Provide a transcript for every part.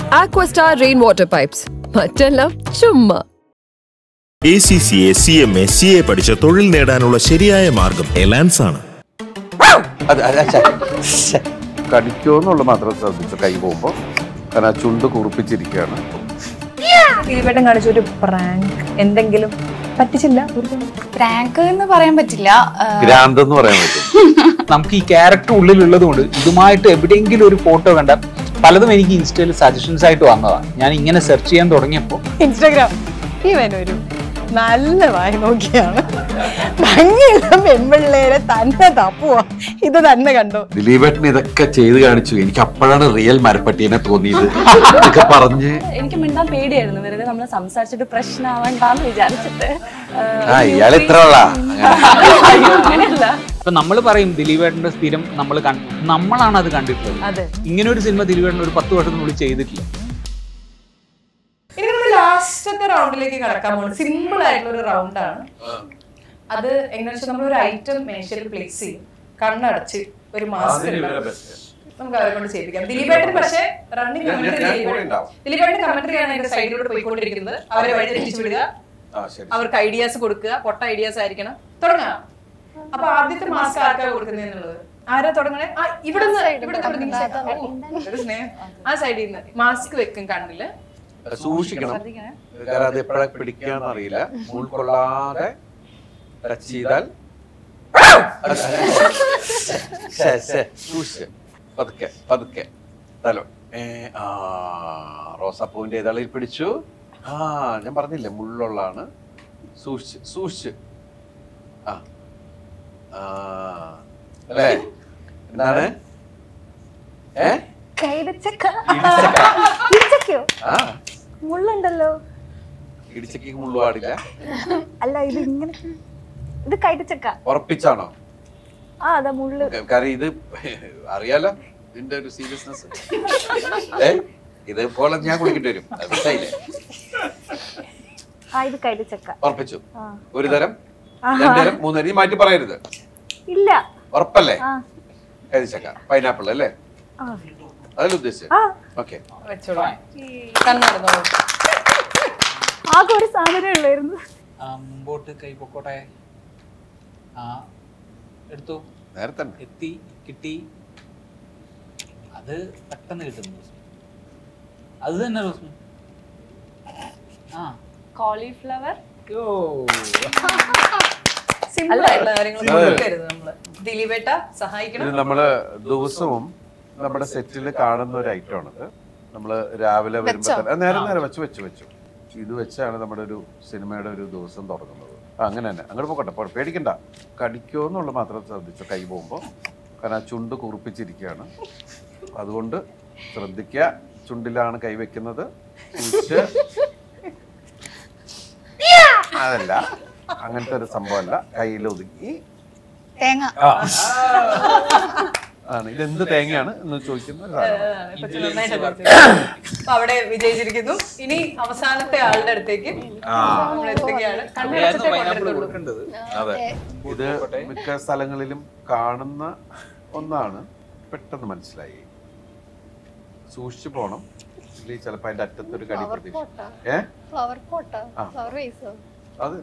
Aquastar rainwater pipes. മറ്റെല്ലാം ചുമ്മാ A C C A C M A C A പഠിച്ച തൊഴിൽ നേടാനുള്ള ശരിയായ മാർഗം എലാൻസ് ആണ് അത് അത് ശ്ശെ, ശ്ശെ. കടിക്കുമെന്നുള്ള മാത്രം ശ്രദ്ധിച്ചു കൈ പോകുമ്പോൾ കാരണം ആ ചുണ്ട് കുറിപ്പിച്ചിരിക്കുകയാണ് ദിലീപേട്ടൻ കാണിച്ച ഒരു പ്രാങ്ക് എന്തെങ്കിലും പറ്റിച്ചില്ല പ്രാങ്ക് എന്ന് പറയാൻ പറ്റില്ല ആ, ഗ്രാന്തെന്ന് പറയാൻ പറ്റും നമുക്ക് ഈ ക്യാരക്ടർ ഉള്ളിലുള്ളത് കൊണ്ട് ഇതുമായിട്ട് എവിടെയെങ്കിലും ഒരു ഫോട്ടോ കണ്ട പലതും എനിക്ക് ഇൻസ്റ്റയിൽ സജഷൻസ് ആയിട്ട് വന്നതാണ് ഞാൻ ഇങ്ങനെ സെർച്ച് ചെയ്യാൻ തുടങ്ങിയപ്പോൾ ഇൻസ്റ്റാഗ്രാം ഇവനൊരു നല്ല വായി നോക്കിയാണ് ഭംഗിയുള്ള പെൺപിള്ളേരെ തന്നെ തപ്പുവാ ഇത് തന്നെ കണ്ടോ ദിലീപേട്ടൻ ഇതൊക്കെ ചെയ്ത് കാണിച്ചു എനിക്ക് അപ്പോഴാണ് റിയൽ മരപ്പട്ടീനെ തോന്നിയത് ഇതൊക്കെ പറഞ്ഞ് എനിക്ക് മിണ്ടാൻ പേടിയായിരുന്നു വെറുതെ നമ്മൾ സംസാരിച്ചിട്ട് പ്രശ്നമാവണ്ടെന്ന് വിചാരിച്ചിട്ട് ആ, ആ ഇയാൾ ഇത്ര ഉള്ള അയ്യോ, അങ്ങനെയല്ല ഇപ്പൊ നമ്മൾ പറയും ദിലീപേട്ടന്റെ സ്ഥിരം നമ്മൾ നമ്മളാണ് അത് കണ്ടിട്ടുള്ളത് അതെ ഇങ്ങനെ ഒരു സിനിമ ദിലീപേട്ടൻ ഒരു പത്ത് വർഷത്തിനുള്ളിൽ ചെയ്തിട്ടില്ല ഇനി നമ്മൾ ലാസ്റ്റത്തെ റൗണ്ടിലേക്ക് കടക്കാൻ പോകുന്നത് സിമ്പിൾ ആയിട്ടുള്ള ഒരു റൗണ്ടാണ് അത് എങ്ങനെ വെച്ചാൽ നമ്മൾ ഒരു ഐറ്റം മേശയിൽ പ്ലേസ് ചെയ്യും കണ്ണടച്ച് ഒരു മാസ്ക് നമുക്ക് അവരെ കൊണ്ട് ചെയ്യിപ്പിക്കാം ദിലീപേട്ടൻ പക്ഷേ റണ്ണിങ് കമന്ററി ദിലീപേട്ടൻ കമന്ററി ആണ് എന്റെ സൈഡിലൂടെ പോയിക്കൊണ്ടിരിക്കുന്നത് അവരെ വഴി തെറ്റിച്ചു വിടുക അവർക്ക് ഐഡിയാസ് കൊടുക്കുക പൊട്ട ഐഡിയാസ് ആയിരിക്കണം തുടങ്ങാം അപ്പൊ ആദ്യത്തെ മാസ്ക് ആർക്കാ കൊടുക്കുന്നതെന്നുള്ളത് ആരാ തുടങ്ങണേ ആ ഇവിടുന്ന് ഇവിടുന്ന് ഇവിടുന്ന് ഓ, ഒരു സ്നേഹം. ആ സൈഡിൽ നിന്ന് മാസ്ക് വെക്കും കണ്ണില് സൂക്ഷിക്കണം കാരണം അത് എപ്പോഴാ പിടിക്കാന്ന് അറിയില്ല ഉൾക്കൊള്ളാതെ ടച്ച് ചെയ്താൽ ശ്ശെ, ശ്ശെ, സൂക്ഷിച്ച് പതുക്കെ പതുക്കെ തലോ ഏ, ആ റോസാപ്പൂവിന്റെ ഇതളിൽ പിടിച്ചു ആ ഞാൻ പറഞ്ഞില്ലേ മുള്ളുള്ളാണ് സൂക്ഷിച്ച് സൂക്ഷിച്ച് ആ ആ അല്ലേ എന്താണ് ഏ കൈതച്ചക്ക ഇടിച്ചക്ക. ഇടിച്ചക്കയോ ആ മുള്ളുണ്ടല്ലോ ഇടിച്ചക്ക് മുള്ളു പാടില്ല അല്ല ഇത് ഇങ്ങനെ ഇത് കൈതച്ചക്ക ഉറപ്പിച്ചാണോ ആ അതാ മുള്ളു കാരണം ഇത് അറിയാലോ ഇതിന്റെ ഒരു സീരിയസ്നെസ് ഏ ഇതേപോലെ ഞാൻ കുളിക്കേണ്ടി വരും അത് മനസ്സിലായില്ലേ ആ ഇത് കൈതച്ചക്ക ഉറപ്പിച്ചു ആ. ഒരു തരം രണ്ട് തരം മൂന്ന് തരം ഈ മാറ്റി പറയരുത് ഇല്ല ഉറപ്പല്ലേ ആ കരിച്ചക്ക പൈനാപ്പിൾ അല്ലേ ആ അതല്ല ഉദ്ദേശിച്ചത് ആ ഓക്കെ വെച്ചോളൂ കണ്ണടന്നോളൂ ആകെ ഒരു സാധനം ഉള്ളായിരുന്നു മുമ്പോട്ട് കൈ പൊക്കോട്ടെ ആ എടുത്തു നേരെ തന്നെ എത്തി കിട്ടി അത് പെട്ടെന്ന് കിട്ടുന്നു അത് തന്നെ റോസ്മി ആ കോളിഫ്ലവർ യോ സിമ്പിൾ ആയിട്ടുള്ള കാര്യങ്ങൾ കൊടുക്കരുത് നമ്മള് ദിലീപേട്ട സഹായിക്കണം ഇത് നമ്മള് ദിവസവും നമ്മുടെ സെറ്റിൽ കാണുന്ന ഒരു ഐറ്റം ആണിത് നമ്മള് രാവിലെ വരുമ്പോ തന്നെ ആ, നേരെ നേരെ വെച്ച് വെച്ച് വെച്ചു ഇത് വെച്ചാണ് നമ്മുടെ ഒരു സിനിമയുടെ ഒരു ദിവസം തുടങ്ങുന്നത് ആ, അങ്ങനെ തന്നെ അങ്ങോട്ട് പോകട്ടെ പോ- പേടിക്കണ്ട കടിക്കോ എന്നുള്ള മാത്രം ശ്രദ്ധിച്ചു കൈ പോകുമ്പോൾ കാരണം ആ ചുണ്ട് കുറിപ്പിച്ചിരിക്കുകയാണ് അതുകൊണ്ട് ശ്രദ്ധിക്കുക ചുണ്ടിലാണ് കൈ വെക്കുന്നത് സൂക്ഷിച്ച് അതല്ല അങ്ങനത്തെ ഒരു സംഭവമല്ല കയ്യിൽ ഒതുക്കി തേങ്ങ ആണ് ഇതെന്ത് തേങ്ങയാണ് എന്ന് ചോദിക്കുന്ന ഒരു സാധനം. കൊച്ചു നന്നായിട്ട് പഠിച്ചു. അപ്പൊ അവിടെ വിജയിച്ചിരിക്കുന്നു ഇനി അവസാനത്തെ ആളുടെ അടുത്തേക്ക് നമ്മൾ എത്തുകയാണ് കണ്ണടച്ചിട്ടേ കൊണ്ടുവരത്തുള്ളൂ കൊടുക്കേണ്ടത് അതെ ഇത് മിക്ക സ്ഥലങ്ങളിലും കാണുന്ന ഒന്നാണ് പെട്ടെന്ന് മനസ്സിലായി സൂക്ഷിച്ചു പോണം ഇല്ലെങ്കിൽ ചിലപ്പോ അതിന്റെ അറ്റത്തൊരു കടി പ്രതീക്ഷ ഏ ഫ്ലവർ പോട്ടോ ആ. ഫ്ലവർ വേസോ അത്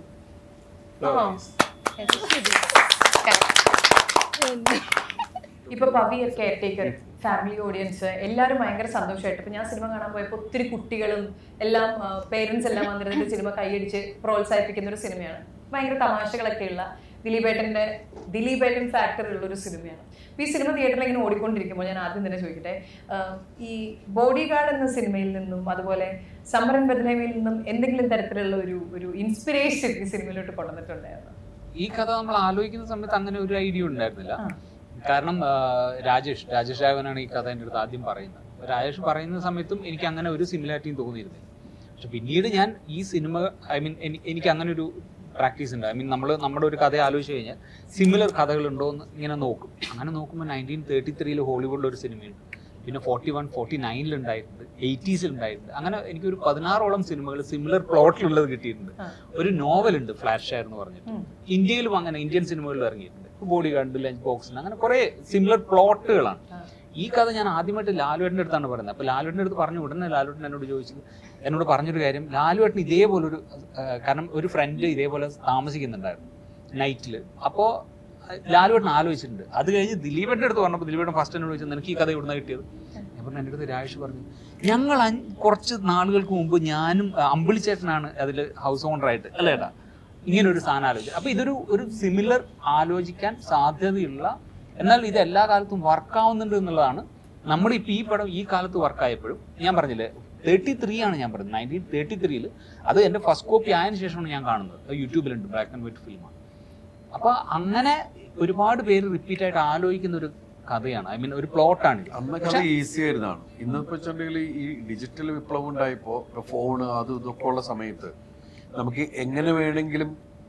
ഇപ്പൊ Pavi caretaker family audience എല്ലാവരും ഭയങ്കര സന്തോഷമായിട്ട് ഇപ്പൊ ഞാൻ സിനിമ കാണാൻ പോയപ്പോൾ ഒത്തിരി കുട്ടികളും എല്ലാം പേരൻസ് എല്ലാം വന്നിരുന്നിട്ട് സിനിമ കൈയടിച്ച് പ്രോത്സാഹിപ്പിക്കുന്ന ഒരു സിനിമയാണ് ഭയങ്കര തമാശകളൊക്കെ ഉള്ള ദിലീപേട്ടന്റെ ദിലീപേട്ടൻ ഫാക്ടർ ഉള്ള ഒരു സിനിമയാണ് അപ്പൊ ഈ സിനിമ തിയേറ്ററിൽ ഇങ്ങനെ ഓടിക്കൊണ്ടിരിക്കുമ്പോൾ ഞാൻ ആദ്യം തന്നെ ചോദിക്കട്ടെ ആഹ് ഈ ബോഡി ഗാർഡ് എന്ന സിനിമയിൽ നിന്നും അതുപോലെ സമരൻ ബദനമയിൽ നിന്നും എന്തെങ്കിലും തരത്തിലുള്ള ഒരു ഒരു ഇൻസ്പിറേഷൻ ഈ സിനിമയിലോട്ട് കൊണ്ടുവന്നിട്ടുണ്ടായിരുന്നു ഈ കഥ നമ്മൾ ആലോചിക്കുന്ന സമയത്ത് അങ്ങനെ ഒരു ഐഡിയ ഉണ്ടായിരുന്നില്ല കാരണം ആ, രാജേഷ് രാജേഷ് രാഘവനാണ് ഈ കഥ എൻ്റെ അടുത്ത് ആദ്യം പറയുന്നത് അപ്പൊ രാജേഷ് പറയുന്ന സമയത്തും എനിക്ക് അങ്ങനെ ഒരു സിമിലാരിറ്റിയും തോന്നിയിരുന്നില്ല പക്ഷെ പിന്നീട് ഞാൻ ഈ സിനിമ ഐ മീൻ എനിക്ക് അങ്ങനെ ഒരു പ്രാക്ടീസ് ഉണ്ട് ഐ മീൻ നമ്മൾ നമ്മുടെ ഒരു കഥ ആലോചിച്ച് കഴിഞ്ഞാൽ സിമിലർ കഥകളുണ്ടോ എന്ന് ഇങ്ങനെ നോക്കും അങ്ങനെ നോക്കുമ്പോൾ നയൻറ്റീൻ തേർട്ടി ത്രീയിൽ ഹോളിവുഡിൽ ഒരു സിനിമയുണ്ട് പിന്നെ ഫോർട്ടി വൺ ഫോർട്ടി നയനിൽ ഉണ്ടായിട്ടുണ്ട് എയ്റ്റീസിൽ ഉണ്ടായിട്ടുണ്ട് അങ്ങനെ എനിക്കൊരു പതിനാറോളം സിനിമകൾ സിമിലർ പ്ലോട്ടിലുള്ളത് കിട്ടിയിട്ടുണ്ട് ഒരു നോവൽ ഉണ്ട് ഫ്ലാഷ് ഷെയർ എന്ന് പറഞ്ഞിട്ട് ഇന്ത്യയിലും അങ്ങനെ ഇന്ത്യൻ സിനിമകളിൽ ഇറങ്ങിയിട്ടുണ്ട് ബോഡി ഗാർഡ് ലഞ്ച് ബോക്സിന് അങ്ങനെ കുറെ സിമിലർ പ്ലോട്ടുകളാണ് ഈ കഥ ഞാൻ ആദ്യമായിട്ട് ലാലുവേട്ടൻ്റെ അടുത്താണ് പറയുന്നത് അപ്പോൾ ലാലുവേട്ടൻ്റെ അടുത്ത് പറഞ്ഞു ഉടനെ ലാലുവേട്ടൻ എന്നോട് ചോദിച്ചു എന്നോട് പറഞ്ഞൊരു കാര്യം ലാലുവേട്ടൻ ഇതേപോലെ ഒരു കാരണം ഒരു ഫ്രണ്ട് ഇതേപോലെ താമസിക്കുന്നുണ്ടായിരുന്നു നൈറ്റിൽ അപ്പോൾ ലാലുവേട്ടൻ ആലോചിച്ചിട്ടുണ്ട് അത് കഴിഞ്ഞ് ദിലീപേട്ടൻ്റെ അടുത്ത് പറഞ്ഞപ്പോൾ ദിലീപേട്ടൻ ഫസ്റ്റ് എന്നോട് ചോദിച്ചു നിനക്ക് ഈ കഥ ഇവിടുന്ന് കിട്ടിയത് ഞാൻ പറഞ്ഞു എൻ്റെ അടുത്ത് രാജേഷ് പറഞ്ഞു ഞങ്ങൾ അഞ്ച് കുറച്ച് നാളുകൾക്ക് മുമ്പ് ഞാനും ആ, അമ്പിളിച്ചേട്ടനാണ് അതിൽ ഹൗസ് ഓണറായിട്ട് അല്ലേ ഏട്ടാ ഇങ്ങനെ ഒരു സാധനം ആലോചിച്ചു അപ്പൊ ഇതൊരു ഒരു സിമിലർ ആലോചിക്കാൻ സാധ്യതയുള്ള എന്നാൽ ഇത് എല്ലാ കാലത്തും വർക്കാവുന്നുണ്ട് എന്നുള്ളതാണ് നമ്മളിപ്പോൾ ഈ പടം ഈ കാലത്ത് വർക്കായപ്പോഴും ഞാൻ പറഞ്ഞില്ലേ തേർട്ടി ത്രീ ആണ് ഞാൻ പറഞ്ഞത് നയൻറ്റീൻ തേർട്ടി ത്രീയിൽ അത് എൻ്റെ ഫസ്റ്റ് കോപ്പി ആയതിനു ശേഷമാണ് ഞാൻ കാണുന്നത് അത് യൂട്യൂബിലുണ്ട് ബ്ലാക്ക് ആൻഡ് വൈറ്റ് ഫിലിമാണ് അപ്പൊ അങ്ങനെ ഒരുപാട് പേര് റിപ്പീറ്റ് ആയിട്ട് ആലോചിക്കുന്ന ഒരു കഥയാണ് ഐ മീൻ ഒരു പ്ലോട്ടാണ് അന്നൊക്കെ അത് ഈസി ആയിരുന്നാണ് ഇന്നിപ്പോ വെച്ചിട്ടുണ്ടെങ്കിൽ ഈ ഡിജിറ്റൽ വിപ്ലവം ഉണ്ടായപ്പോ ഫോണ് അത് ഇതൊക്കെ ഉള്ള സമയത്ത് നമുക്ക് എങ്ങനെ വേണമെങ്കിലും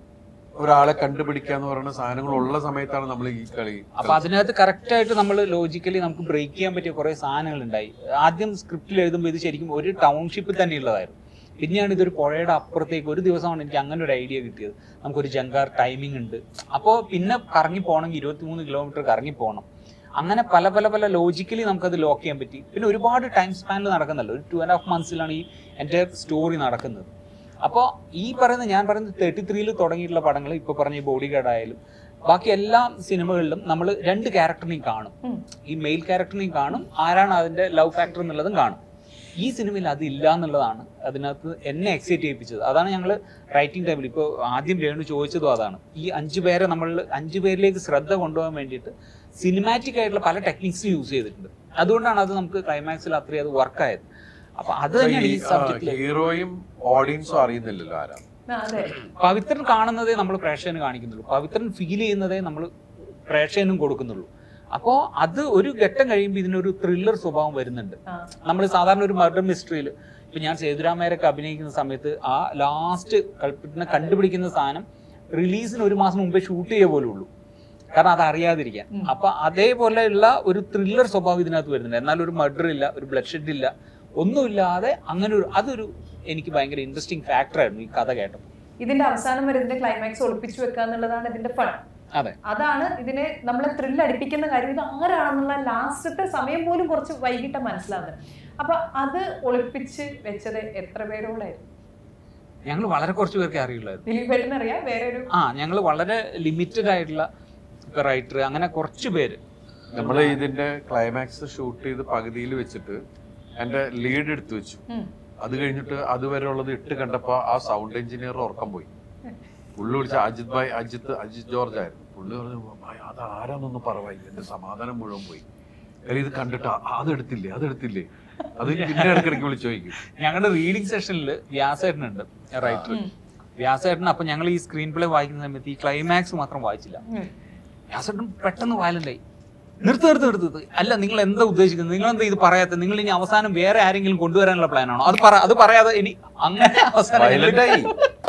ഒരാളെ കണ്ടുപിടിക്കാന്ന് പറയുന്ന സാധനങ്ങൾ ഉള്ള സമയത്താണ് നമ്മൾ ഈ കളി അപ്പൊ അതിനകത്ത് കറക്റ്റ് ആയിട്ട് നമ്മൾ ലോജിക്കലി നമുക്ക് ബ്രേക്ക് ചെയ്യാൻ പറ്റിയ കുറെ സാധനങ്ങൾ ഉണ്ടായി ആദ്യം സ്ക്രിപ്റ്റിൽ എഴുതുമ്പോൾ ഇത് ശരിക്കും ഒരു ടൗൺഷിപ്പിൽ തന്നെ ഉള്ളതായിരുന്നു പിന്നെയാണ് ഇതൊരു പുഴയുടെ അപ്പുറത്തേക്ക് ഒരു ദിവസമാണ് എനിക്ക് അങ്ങനെ ഒരു ഐഡിയ കിട്ടിയത് നമുക്കൊരു ജങ്കാർ ടൈമിംഗ് ഉണ്ട് അപ്പോൾ പിന്നെ കറങ്ങി പോകണമെങ്കിൽ ഇരുപത്തിമൂന്ന് കിലോമീറ്റർ കറങ്ങി പോകണം അങ്ങനെ പല പല പല ലോജിക്കലി നമുക്കത് ലോക്ക് ചെയ്യാൻ പറ്റി പിന്നെ ഒരുപാട് ടൈം സ്പാനിൽ നടക്കുന്നല്ലോ ഒരു ടു ആൻഡ് ഹാഫ് മന്ത്സിലാണ് ഈ എൻ്റെ സ്റ്റോറി നടക്കുന്നത് അപ്പോൾ ഈ പറയുന്ന ഞാൻ പറയുന്നത് തേർട്ടി ത്രീയിൽ തുടങ്ങിയിട്ടുള്ള പടങ്ങൾ ഇപ്പോൾ പറഞ്ഞ ബോഡി ഗാർഡ് ആയാലും ബാക്കി എല്ലാ സിനിമകളിലും നമ്മൾ രണ്ട് ക്യാരക്ടറിനെയും കാണും ഈ മെയിൽ ക്യാരക്ടറിനെയും കാണും ആരാണ് അതിന്റെ ലവ് ഫാക്ടർ എന്നുള്ളതും കാണും ഈ സിനിമയിൽ അതില്ല എന്നുള്ളതാണ് അതിനകത്ത് എന്നെ എക്സൈറ്റ് ചെയ്യിപ്പിച്ചത് അതാണ് ഞങ്ങൾ റൈറ്റിംഗ് ടൈമിൽ ഇപ്പോൾ ആദ്യം രേണു ചോദിച്ചതും അതാണ് ഈ അഞ്ചു പേരെ നമ്മൾ അഞ്ചു പേരിലേക്ക് ശ്രദ്ധ കൊണ്ടുപോകാൻ വേണ്ടിയിട്ട് സിനിമാറ്റിക് ആയിട്ടുള്ള പല ടെക്നിക്സ് യൂസ് ചെയ്തിട്ടുണ്ട് അതുകൊണ്ടാണ് അത് നമുക്ക് ക്ലൈമാക്സിൽ അത്രയും അത് വർക്കായത് അപ്പൊ അത് തന്നെയാണ് ഈ സബ്ജക്റ്റിൽ ഹീറോയും ഓഡിയൻസും അറിയുന്നില്ലല്ലോ ആരാ ആ, അതെ പവിത്രൻ കാണുന്നതേ നമ്മൾ പ്രേക്ഷകന് കാണിക്കുന്നുള്ളൂ പവിത്രൻ ഫീൽ ചെയ്യുന്നതേ നമ്മൾ പ്രേക്ഷകനും കൊടുക്കുന്നുള്ളൂ അപ്പോൾ അത് ഒരു ഘട്ടം കഴിയുമ്പോൾ ഇതിനൊരു ത്രില്ലർ സ്വഭാവം വരുന്നുണ്ട് ആ. നമ്മൾ സാധാരണ ഒരു മർഡർ മിസ്റ്ററിയിൽ ഇപ്പൊ ഞാൻ സേതുരാമേരൊക്കെ അഭിനയിക്കുന്ന സമയത്ത് ആ ലാസ്റ്റ് കൾപ്പിറ്റിനെ കണ്ടുപിടിക്കുന്ന സാധനം റിലീസിന് ഒരു മാസം മുമ്പേ ഷൂട്ട് ചെയ്യ പോലും ഉള്ളൂ കാരണം അത് അറിയാതിരിക്കാൻ അപ്പൊ അതേപോലെയുള്ള ഒരു ത്രില്ലർ സ്വഭാവം ഇതിനകത്ത് വരുന്നുണ്ട് എന്നാൽ ഒരു മർഡർ ഇല്ല ഒരു ബ്ലഡ് ഷെഡ് ഇല്ല ഒന്നുമില്ലാതെ അങ്ങനെ ഒരു അതൊരു എനിക്ക് ഭയങ്കര ഇൻട്രസ്റ്റിംഗ് ഫാക്ടർ ആയിരുന്നു ഈ കഥ കേട്ടപ്പോൾ ഇതിന്റെ അവസാനം വരെ ഇതിന്റെ ക്ലൈമാക്സ് ഒളിപ്പിച്ചു വെക്കുക എന്നുള്ളതാണ് ഇതിന്റെ ഫൺ അതെ അതാണ് ഇതിനെ നമ്മളെ ത്രില്ല് അടിപ്പിക്കുന്ന കാര്യം ഇത് ആരാണെന്നുള്ള ലാസ്റ്റത്തെ സമയം പോലും കുറച്ച് വൈകിട്ട് മനസ്സിലാവുന്നത് അപ്പൊ അത് ഒളിപ്പിച്ച് വെച്ചത് എത്ര പേരോടായിരുന്നു ഞങ്ങൾ വളരെ കുറച്ച് പേർക്ക് അറിയുള്ളായിരുന്നു ദിലീപ് ഏട്ടന് അറിയാം വേറെ ഒരു ആ ഞങ്ങൾ വളരെ ലിമിറ്റഡ് ആയിട്ടുള്ള റൈറ്റർ അങ്ങനെ കുറച്ച് പേര് നമ്മൾ ഇതിന്റെ ക്ലൈമാക്സ് ഷൂട്ട് ചെയ്ത് പകുതിയിൽ വെച്ചിട്ട് എന്റെ ലീഡ് എടുത്തു വെച്ചു ഉം. അത് കഴിഞ്ഞിട്ട് അതുവരെ ഉള്ളത് ഇട്ട് കണ്ടപ്പോ ആ സൗണ്ട് എഞ്ചിനീയർ ഉറക്കം പോയി പുള്ളി വിളിച്ച അജിത് ഭായ് അജിത്ത് അജിത് ജോർജ് ആയിരുന്നു പുള്ളി പറഞ്ഞു "ഭായ്, അത് ആരാന്നൊന്നും പറവായി എന്റെ സമാധാനം മുഴുവൻ പോയി കാര്യം ഇത് കണ്ടിട്ട് "ആ, അതെടുത്തില്ലേ അതെടുത്തില്ലേ അത് പിന്നെ ഇടയ്ക്കിടയ്ക്ക് വിളിച്ചു ചോദിക്കും ഞങ്ങളുടെ റീഡിംഗ് സെഷനിൽ വ്യാസേട്ടനുണ്ട് റൈറ്റർ വ്യാസേട്ടൻ അപ്പൊ ഞങ്ങൾ ഈ സ്ക്രീൻ പ്ലേ വായിക്കുന്ന സമയത്ത് ഈ ക്ലൈമാക്സ് മാത്രം വായിച്ചില്ല ഉം. വ്യാസേട്ടൻ പെട്ടെന്ന് വയലന്റായി നിർത്ത് നിർത്ത് നിർത്ത് നിർത്ത്. അല്ല നിങ്ങൾ എന്താ ഉദ്ദേശിക്കുന്നത് നിങ്ങൾ എന്താ ഇത് പറയാത്ത നിങ്ങൾ ഇനി അവസാനം വേറെ ആരെങ്കിലും കൊണ്ടുവരാനുള്ള പ്ലാൻ ആണോ അത് പറ അത് പറയാതെ ഇനി അങ്ങനെ അവസാനം ഞങ്ങള് Violent ആയി.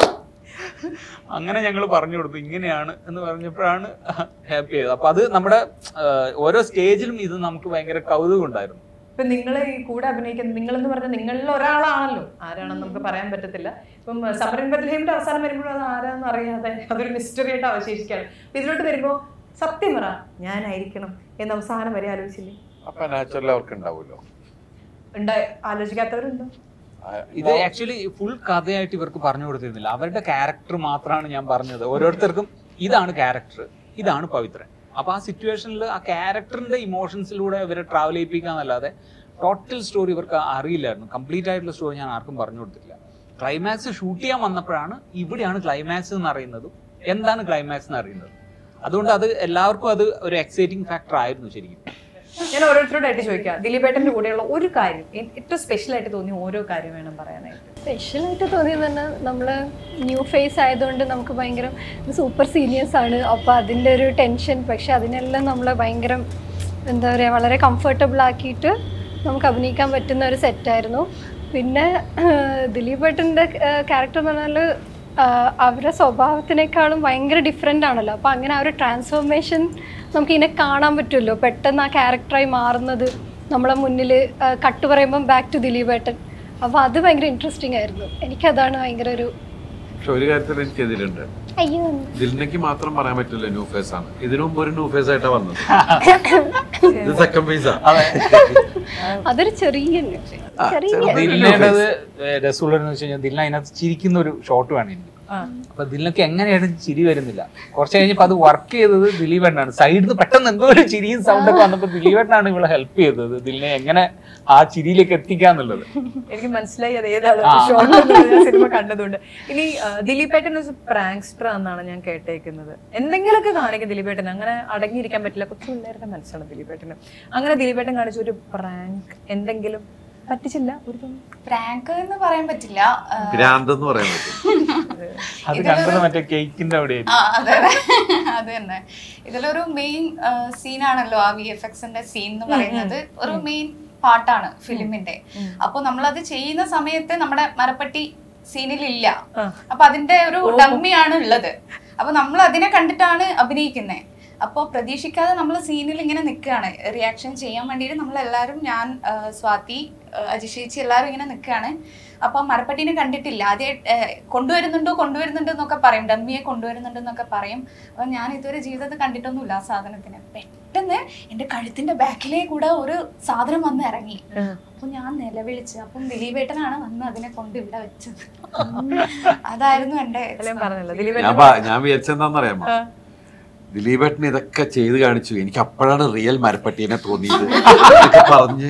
അങ്ങനെ ഞങ്ങൾ പറഞ്ഞു കൊടുത്തു ഇങ്ങനെയാണ് എന്ന് പറഞ്ഞപ്പോഴാണ് ഹാപ്പി ആയത് അപ്പൊ അത് നമ്മുടെ ആ, ഓരോ സ്റ്റേജിലും ഇത് നമുക്ക് ഭയങ്കര കൗതുകം ഉണ്ടായിരുന്നു ഇപ്പൊ നിങ്ങൾ ഈ കൂടെ അഭിനയിക്കുന്ന നിങ്ങളെന്ന് പറഞ്ഞാൽ നിങ്ങളിൽ ഒരാളാണല്ലോ ആരാണെന്ന് നമുക്ക് പറയാൻ പറ്റത്തില്ല ഇപ്പം സമരൻ ബദ്ലഹേമിന്റെ അവസാനം വരുമ്പോഴും അത് ആരാന്ന് അറിയാതെ അതൊരു മിസ്റ്ററി ആയിട്ട് അവശേഷിക്കുകയാണ് അപ്പൊ ഇതിലോട്ട് വരുമ്പോ സത്യം പറ ഞാനായിരിക്കണം എന്ന് അവസാനം വരെ ആലോചിച്ചില്ലേ അപ്പൊ നാച്ചുറൽ അവർക്ക് ഉണ്ടാവുമല്ലോ ഉണ്ടായി ആലോചിക്കാത്തവരുണ്ടോ ഇത് ആക്ച്വലി ഫുൾ കഥയായിട്ട് ഇവർക്ക് പറഞ്ഞു കൊടുത്തിരുന്നില്ല അവരുടെ ക്യാരക്ടർ മാത്രമാണ് ഞാൻ പറഞ്ഞത് ഓരോരുത്തർക്കും ഇതാണ് ക്യാരക്ടർ ഇതാണ് പവിത്രൻ അപ്പൊ ആ സിറ്റുവേഷനിൽ ആ ക്യാരക്ടറിന്റെ ഇമോഷൻസിലൂടെ ഇവരെ ട്രാവൽ ചെയ്യിപ്പിക്കാന്നല്ലാതെ ടോട്ടൽ സ്റ്റോറി ഇവർക്ക് അറിയില്ലായിരുന്നു കംപ്ലീറ്റ് ആയിട്ടുള്ള സ്റ്റോറി ഞാൻ ആർക്കും പറഞ്ഞു കൊടുത്തിട്ടില്ല ക്ലൈമാക്സ് ഷൂട്ട് ചെയ്യാൻ വന്നപ്പോഴാണ് ഇവിടെയാണ് ക്ലൈമാക്സ് എന്ന് അറിയുന്നതും എന്താണ് ക്ലൈമാക്സ് എന്ന് അറിയുന്നത് അതുകൊണ്ട് അത് എല്ലാവർക്കും അത് ഒരു എക്സൈറ്റിംഗ് ഫാക്ടർ ആയിരുന്നു ശരിക്കും ഞാൻ ഓരോരുത്തരോടായിട്ട് ചോദിക്കാം ദിലീപേട്ടന്റെ കൂടെയുള്ള ഒരു കാര്യം ഏ- ഏറ്റവും സ്പെഷ്യൽ ആയിട്ട് തോന്നിയ ഓരോ കാര്യം വേണം പറയാനായിട്ട് സ്പെഷ്യലായിട്ട് തോന്നിയത് തന്നെ നമ്മൾ ന്യൂ ഫേസ് ആയതുകൊണ്ട് നമുക്ക് ഭയങ്കര സൂപ്പർ സീനിയേഴ്സ് ആണ് അപ്പോൾ അതിൻ്റെ ഒരു ടെൻഷൻ പക്ഷെ അതിനെല്ലാം നമ്മൾ ഭയങ്കര എന്താ പറയുക വളരെ കംഫർട്ടബിൾ ആക്കിയിട്ട് നമുക്ക് അഭിനയിക്കാൻ പറ്റുന്ന ഒരു സെറ്റായിരുന്നു പിന്നെ ദിലീപ് ഏട്ടൻ്റെ ക്യാരക്ടർ എന്ന് പറഞ്ഞാൽ അവരുടെ സ്വഭാവത്തിനേക്കാളും ഭയങ്കര ഡിഫറെൻ്റ് ആണല്ലോ അപ്പോൾ അങ്ങനെ ആ ഒരു ട്രാൻസ്ഫോർമേഷൻ നമുക്കിങ്ങനെ കാണാൻ പറ്റുമല്ലോ പെട്ടെന്ന് ആ ക്യാരക്ടറായി മാറുന്നത് നമ്മളെ മുന്നിൽ കട്ട് പറയുമ്പം ബാക്ക് ടു ദിലീപ് ഏട്ടൻ അപ്പോൾ അത് ഭയങ്കര ഇൻട്രസ്റ്റിംഗ് ആയിരുന്നു എനിക്കതാണ് ഭയങ്കര ഒരു പക്ഷെ ഒരു കാര്യത്തിൽ എനിക്ക് എതിരുണ്ട് അയ്യോ ദിൽനയ്ക്ക് മാത്രം പറയാൻ പറ്റില്ല ന്യൂ ഫേസ് ആണ് ഇതിനു മുമ്പ് ഒരു ന്യൂ ഫേസ് ആയിട്ടാ വന്നത് ഇത് സെക്കൻഡ് പീസാ അതൊരു ചെറിയ ചെറിയ ദിലിനേടത് രസമുള്ളതെന്ന് വെച്ച് കഴിഞ്ഞാൽ ദിലിന അതിനകത്ത് ചിരിക്കുന്ന ഒരു ഷോട്ട് വേണം എനിക്ക് അപ്പൊ ദിലിനൊക്കെ എങ്ങനെയാണ് ചിരി വരുന്നില്ല കുറച്ച് കഴിഞ്ഞപ്പോ അത് വർക്ക് ചെയ്തത് ദിലീപേട്ടനാണ് സൈഡിൽ നിന്ന് പെട്ടെന്ന് എന്തോ ഒരു ചിരിയും സൗണ്ട് ഒക്കെ വന്നപ്പോ ദിലീപേട്ടനാണ് ഇവളെ ഹെൽപ്പ് ചെയ്തത് ദിലിനെ എങ്ങനെ ആ ചിരിയിലേക്ക് എത്തിക്കാന്നുള്ളത് എനിക്ക് മനസ്സിലായി അത് ഏതാണ് ആ. സിനിമ കണ്ടതുകൊണ്ട് ഇനി ആ, ദിലീപേട്ടൻ ഒരു പ്രാങ്സ്റ്റർ എന്നാണ് ഞാൻ കേട്ടേക്കുന്നത് എന്തെങ്കിലുമൊക്കെ കാണിക്കും ദിലീപേട്ടൻ അങ്ങനെ അടങ്ങിയിരിക്കാൻ പറ്റില്ല കൊച്ചു പിള്ളേരുടെ മനസ്സാണ് ദിലീപേട്ടന് അങ്ങനെ ദിലീപേട്ടൻ കാണിച്ച ഒരു പ്രാങ്ക് എന്തെങ്കിലും പറ്റിച്ചില്ല ഒരു തോന്നി പ്രാങ്ക് എന്ന് പറയാൻ പറ്റില്ല ആ, ഭ്രാന്ത് എന്ന് പറയാൻ പറ്റും അത് കണ്ടത് മറ്റേ കേക്കിന്റെ അവിടെ ആ, അതെ അതെ അത് തന്നെ ഇതിലൊരു മെയിൻ സീനാണല്ലോ ആ വി എഫ് എക്സിന്റെ സീൻ എന്ന് പറയുന്നത് ഒരു മെയിൻ പാർട്ടാണ് ഫിലിമിന്റെ അപ്പൊ നമ്മളത് ചെയ്യുന്ന സമയത്ത് നമ്മുടെ മരപ്പട്ടി സീനിൽ ഇല്ല അപ്പൊ അതിന്റെ ഒരു ഡമ്മിയാണ് ഉള്ളത് അപ്പൊ നമ്മൾ അതിനെ കണ്ടിട്ടാണ് അഭിനയിക്കുന്നത് അപ്പോൾ പ്രതീക്ഷിക്കാതെ നമ്മൾ സീനിൽ ഇങ്ങനെ നിൽക്കുകയാണ് റിയാക്ഷൻ ചെയ്യാൻ വേണ്ടിയിട്ട് നമ്മൾ എല്ലാവരും ഞാൻ ആ, സ്വാതി ആ, അജിഷേച്ചി എല്ലാവരും ഇങ്ങനെ നിൽക്കുകയാണ് അപ്പൊ മരപ്പട്ടീനെ കണ്ടിട്ടില്ല ആദ്യം കൊണ്ടുവരുന്നുണ്ടോ കൊണ്ടുവരുന്നുണ്ടോ എന്നൊക്കെ പറയും ഡമ്മിയെ കൊണ്ടുവരുന്നുണ്ട് എന്നൊക്കെ പറയും അപ്പൊ ഞാൻ ഇതുവരെ ജീവിതത്തിൽ കണ്ടിട്ടൊന്നുമില്ല ആ സാധനത്തിനെ പെട്ടെന്ന് എന്റെ കഴുത്തിന്റെ ബാക്കിലേ കൂടെ ഒരു സാധനം വന്ന് ഇറങ്ങി അപ്പൊ ഞാൻ നിലവിളിച്ച് അപ്പം ദിലീപേട്ടനാണ് വന്ന് അതിനെ കൊണ്ട് ഇവിടെ വെച്ചത് അതായിരുന്നു എന്റെ എല്ലാം പറഞ്ഞല്ലോ ഞാൻ ദിലീപേട്ടൻ പ- ഞാൻ വിചാരിച്ചെന്താന്നറിയാമോ ദിലീപേട്ടൻ ഇതൊക്കെ ചെയ്ത് കാണിച്ചു എനിക്ക് അപ്പോഴാണ് റിയൽ മരപ്പട്ടീനെ തോന്നിയത് എന്നൊക്കെ പറഞ്ഞ്